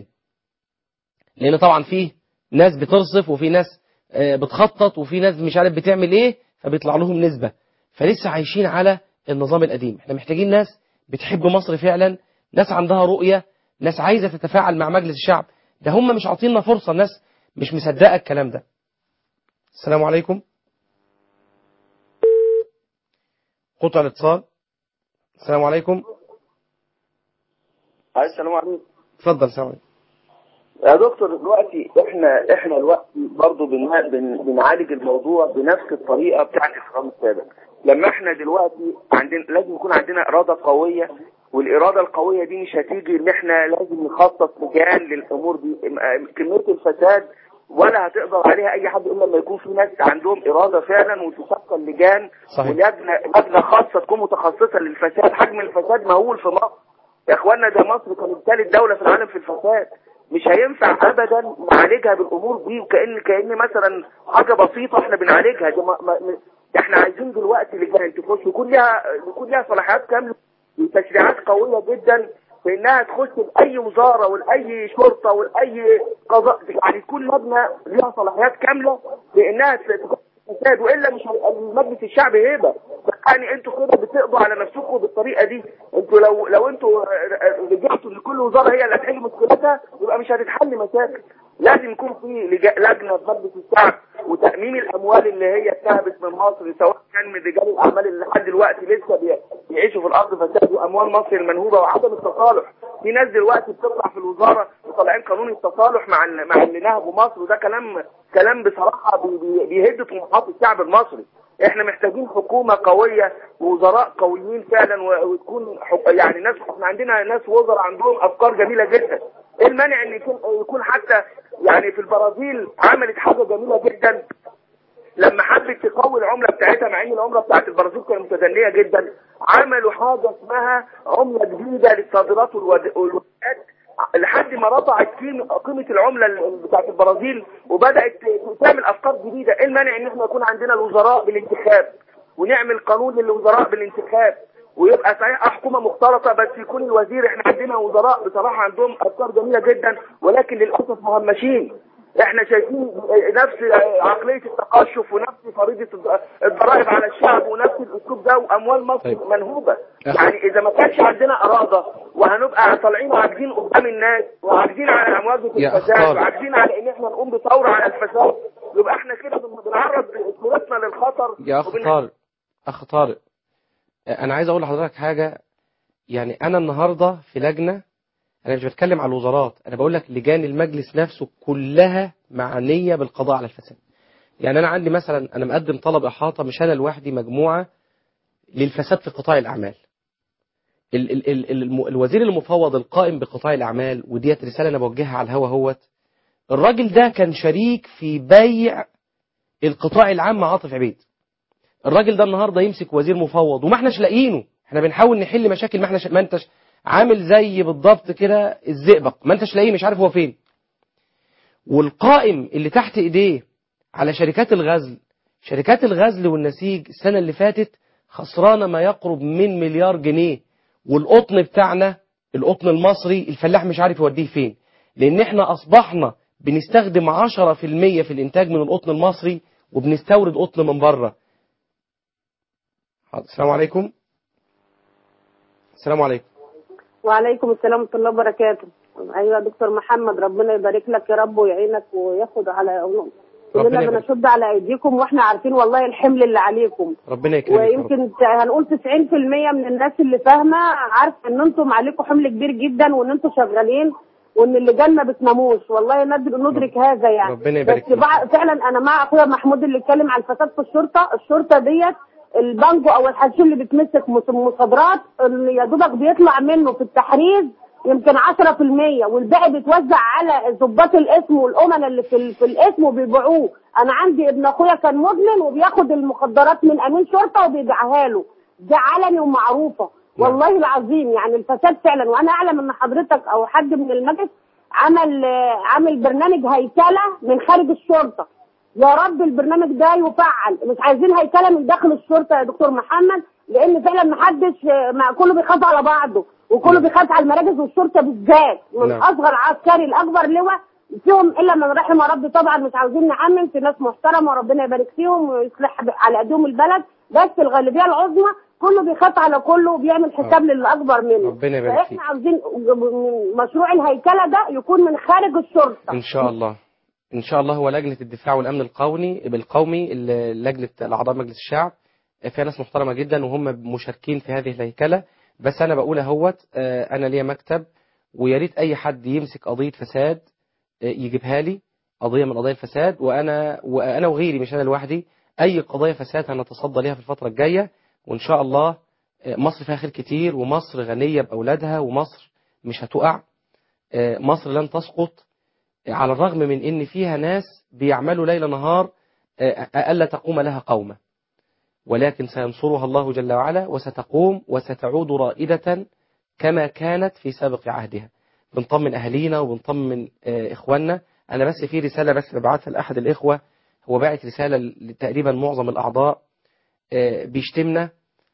لان طبعا فيه ناس بترصف وفي ناس آه، بتخطط وفي ناس مش عارف بتعمل ايه فبيطلع لهم نسبة فلسه عايشين على النظام القديم احنا محتاجين ناس بتحب مصر فعلا ناس عندها رؤية ناس عايزة تتفاعل مع مجلس الشعب ده هم مش عاطيننا فرصة الناس مش مصدقة الكلام ده السلام عليكم قطع الاتصال السلام عليكم عايز السلام عليكم اتفضل السلام عليكم يا دكتور دلوقتي احنا احنا دلوقتي برضه بن- بن- بنعالج الموضوع بنفس الطريقه بتاعت النظام السابق لما احنا دلوقتي عندنا لازم يكون عندنا اراده قويه والاراده القويه دي مش هتيجي ان احنا لازم نخصص لجان للامور دي ام- كميه الفساد ولا هتقدر عليها اي حد الا لما يكون في ناس عندهم اراده فعلا وتشكل لجان صحيح. ولجنه لجنه خاصه تكون متخصصه للفساد حجم الفساد مهول في مصر يا اخوانا ده مصر كانت ثالث دولة في العالم في الفساد مش هينفع ابدا نعالجها بالامور دي وكأن كأن مثلا حاجة بسيطة احنا بنعالجها ده ما ما ما- احنا عايزين دلوقتي لجان تخش يكون لها يكون لها صلاحيات كاملة وتشريعات قوية جدا في انها تخش لاي وزارة ولاي شرطة ولاي قضاء يعني تكون لجنة لها صلاحيات كاملة بانها تخش فساد والا مش هيبقى المجلس الشعبي هيبه يعني انتوا كده بتقضوا على نفسكم بالطريقه دي انتوا لو لو انتوا رجعتوا لكل وزاره هي اللي هتحل مشكلتها يبقى مش هتتحل مشاكل لازم يكون في لجا- لجنه في مجلس الشعب وتامين الاموال اللي هي اتهبت من مصر سواء كان من رجال الاعمال اللي لحد دلوقتي لسه بي- بيعيشوا في الارض فساد واموال مصر المنهوبه وعدم التصالح في ناس دلوقتي بتطلع في الوزاره وطالعين قانون التصالح مع ال- مع اللي نهبوا مصر وده كلام كلام بصراحه بي- بي- بيهد طموحات الشعب المصري احنا محتاجين حكومه قويه ووزراء قويين فعلا و- وتكون حك... يعني ناس احنا عندنا ناس وزراء عندهم افكار جميله جدا ايه المانع ان يكون يكون حتى يعني في البرازيل عملت حاجه جميله جدا لما حبت تقوي العمله بتاعتها مع ان العمله بتاعت البرازيل كانت متدنيه جدا عملوا حاجه اسمها عمله جديده للصادرات والود- والواردات لحد ما رفعت قيمه قيمه العمله ال- بتاعت البرازيل وبدات تعمل افكار جديده ايه المانع ان احنا يكون عندنا الوزراء بالانتخاب ونعمل قانون للوزراء بالانتخاب ويبقى صحيح حكومه مختلطه بس يكون الوزير احنا عندنا وزراء بصراحه عندهم افكار جميله جدا ولكن للاسف مهمشين احنا شايفين نفس عقليه التقشف ونفس فريضه الضرائب على الشعب ونفس الاسلوب ده واموال مصر طيب. منهوبه يعني اذا ما كانش عندنا اراده وهنبقى طالعين وعاجزين قدام الناس وعاجزين على مواجهه يا الفساد أخطار. وعاجزين على ان احنا نقوم بثوره على الفساد يبقى احنا كده بن- بنعرض صورتنا للخطر يا أخ وبن- طارق أخ طارق أنا عايز أقول لحضرتك حاجة يعني أنا النهاردة في لجنة أنا مش بتكلم على الوزارات أنا بقول لك لجان المجلس نفسه كلها معنية بالقضاء على الفساد يعني أنا عندي مثلا أنا مقدم طلب إحاطة مش أنا لوحدي مجموعة للفساد في قطاع الأعمال ال ال ال ال الوزير المفوض القائم بقطاع الأعمال وديت رسالة أنا بوجهها على الهوا هوت الراجل ده كان شريك في بيع القطاع العام مع عاطف عبيد الراجل ده النهارده يمسك وزير مفوض وما احناش لاقيينه احنا بنحاول نحل مشاكل ما احناش ما انتش عامل زي بالضبط كده الزئبق ما انتش لاقيه مش عارف هو فين والقائم اللي تحت ايديه على شركات الغزل شركات الغزل والنسيج السنه اللي فاتت خسرانه ما يقرب من مليار جنيه والقطن بتاعنا القطن المصري الفلاح مش عارف يوديه فين لان احنا اصبحنا بنستخدم 10% في الانتاج من القطن المصري وبنستورد قطن من بره حاضر. السلام عليكم السلام عليكم وعليكم السلام ورحمه الله وبركاته ايوه يا دكتور محمد ربنا يبارك لك يا رب ويعينك وياخد على ربنا كلنا يبارك. بنشد على ايديكم واحنا عارفين والله الحمل اللي عليكم ربنا يكرمك يا رب. ويمكن هنقول 90% من الناس اللي فاهمه عارفه ان انتم عليكم حمل كبير جدا وان انتم شغالين وان اللجان ما بتناموش والله ندر- ندرك هذا يعني ربنا يبارك بس فيك. بع- فعلا انا مع اخويا محمود اللي اتكلم على الفساد في الشرطه الشرطه ديت البنجو او الحشيش اللي بتمسك مص- مصادرات اللي يا دوبك بيطلع منه في التحريز يمكن 10% والباقي بيتوزع على ضباط الاسم والامناء اللي في, ال- في الاسم وبيبيعوه انا عندي ابن اخويا كان مدمن وبياخد المخدرات من امين شرطه وبيبيعها له ده علني ومعروفه والله العظيم يعني الفساد فعلا وانا اعلم ان حضرتك او حد من المجلس عمل آه، عامل برنامج هيكله من خارج الشرطه يا رب البرنامج ده يفعل مش عايزين هيكله من داخل الشرطه يا دكتور محمد لان فعلا محدش آه، ما كله بيخاف على بعضه وكله بيخاف على المراكز والشرطه بالذات من نعم. اصغر عسكري لاكبر لواء فيهم الا من رحم ربي طبعا مش عاوزين نعمم في ناس محترمه وربنا يبارك فيهم ويصلح على ايديهم البلد بس الغالبيه العظمى كله بيخاف على كله وبيعمل حساب للي اكبر منه ربنا يبارك فيك فاحنا عاوزين مشروع الهيكله ده يكون من خارج الشرطه ان شاء الله ان شاء الله هو لجنه الدفاع والامن القومي بالقومي ال- لجنه الاعضاء مجلس الشعب فيها ناس محترمه جدا وهم مشاركين في هذه الهيكله بس انا بقول اهوت آه، انا ليا مكتب ويا ريت اي حد يمسك قضيه فساد آه، يجيبها لي قضيه من قضايا الفساد وانا وانا وغيري مش انا لوحدي اي قضايا فساد هنتصدى ليها في الفتره الجايه وان شاء الله آه، مصر فيها خير كتير ومصر غنيه باولادها ومصر مش هتقع آه، مصر لن تسقط على الرغم من ان فيها ناس بيعملوا ليل نهار آه، الا تقوم لها قومه ولكن سينصرها الله جل وعلا وستقوم وستعود رائدة كما كانت في سابق عهدها بنطمن أهالينا وبنطمن آه، إخواننا أنا بس في رسالة بس ببعتها لأحد الإخوة هو باعت رسالة تقريبا معظم الأعضاء آه، بيشتمنا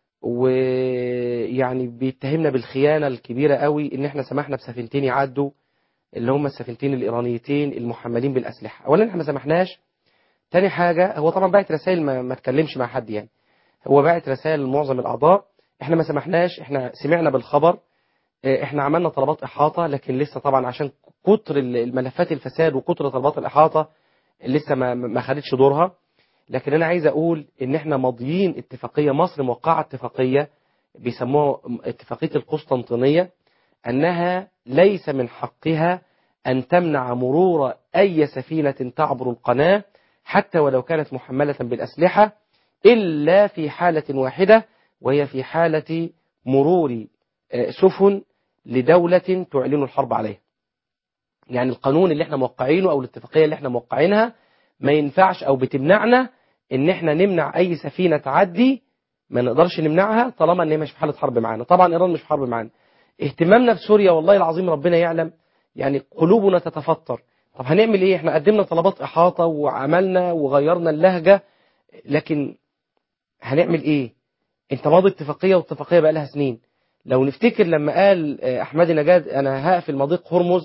ويعني بيتهمنا بالخيانة الكبيرة قوي إن إحنا سمحنا بسفينتين يعدوا اللي هم السفينتين الإيرانيتين المحملين بالأسلحة أولا إحنا ما سمحناش تاني حاجة هو طبعا باعت رسائل ما, ما تكلمش مع حد يعني هو باعت رسائل لمعظم الأعضاء احنا ما سمحناش احنا سمعنا بالخبر اه، احنا عملنا طلبات إحاطة لكن لسه طبعا عشان كتر ال- الملفات الفساد وكتر طلبات الإحاطة لسه ما ما خدتش دورها لكن أنا عايز أقول إن احنا ماضيين اتفاقية مصر موقعة اتفاقية بيسموها اتفاقية القسطنطينية أنها ليس من حقها أن تمنع مرور أي سفينة تعبر القناة حتى ولو كانت محملة بالأسلحة إلا في حالة واحدة وهي في حالة مرور آه، سفن لدولة تعلن الحرب عليها يعني القانون اللي احنا موقعينه أو الاتفاقية اللي احنا موقعينها ما ينفعش أو بتمنعنا إن احنا نمنع أي سفينة تعدي ما نقدرش نمنعها طالما ان هي مش في حالة حرب معانا طبعا إيران مش في حرب معانا اهتمامنا بسوريا والله العظيم ربنا يعلم يعني قلوبنا تتفطر طب هنعمل ايه احنا قدمنا طلبات احاطه وعملنا وغيرنا اللهجه لكن هنعمل ايه انت ماضي اتفاقيه واتفاقيه بقى لها سنين لو نفتكر لما قال آه، احمدي نجاد انا هقفل مضيق هرمز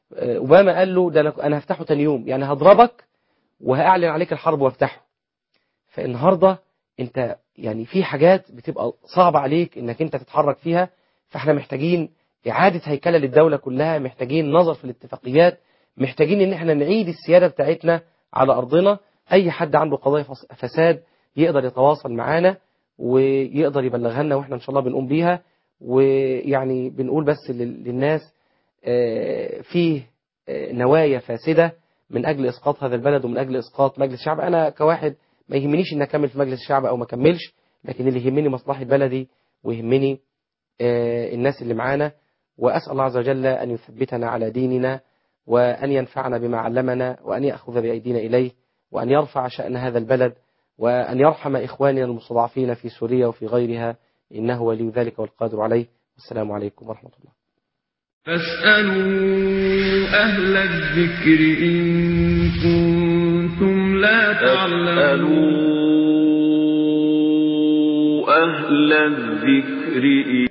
آه، اوباما قال له ده أنا- انا هفتحه تاني يوم يعني هضربك وهاعلن عليك الحرب وافتحه فالنهارده انت يعني في حاجات بتبقى صعبة عليك انك انت تتحرك فيها فاحنا محتاجين اعادة هيكلة للدولة كلها محتاجين نظر في الاتفاقيات محتاجين ان احنا نعيد السيادة بتاعتنا على ارضنا اي حد عنده قضايا فس- فساد يقدر يتواصل معانا ويقدر يبلغها لنا واحنا ان شاء الله بنقوم بيها ويعني بنقول بس لل- للناس آه، فيه آه، نوايا فاسدة من أجل إسقاط هذا البلد ومن أجل إسقاط مجلس الشعب أنا كواحد ما يهمنيش إن أكمل في مجلس الشعب أو ما أكملش لكن اللي يهمني مصلحة بلدي ويهمني آه، الناس اللي معانا وأسأل الله عز وجل أن يثبتنا على ديننا وأن ينفعنا بما علمنا وأن يأخذ بأيدينا إليه وأن يرفع شأن هذا البلد وأن يرحم إخواننا المستضعفين في سوريا وفي غيرها إنه ولي ذلك والقادر عليه والسلام عليكم ورحمة الله فاسألوا أهل الذكر إن كنتم لا تعلمون أهل الذكر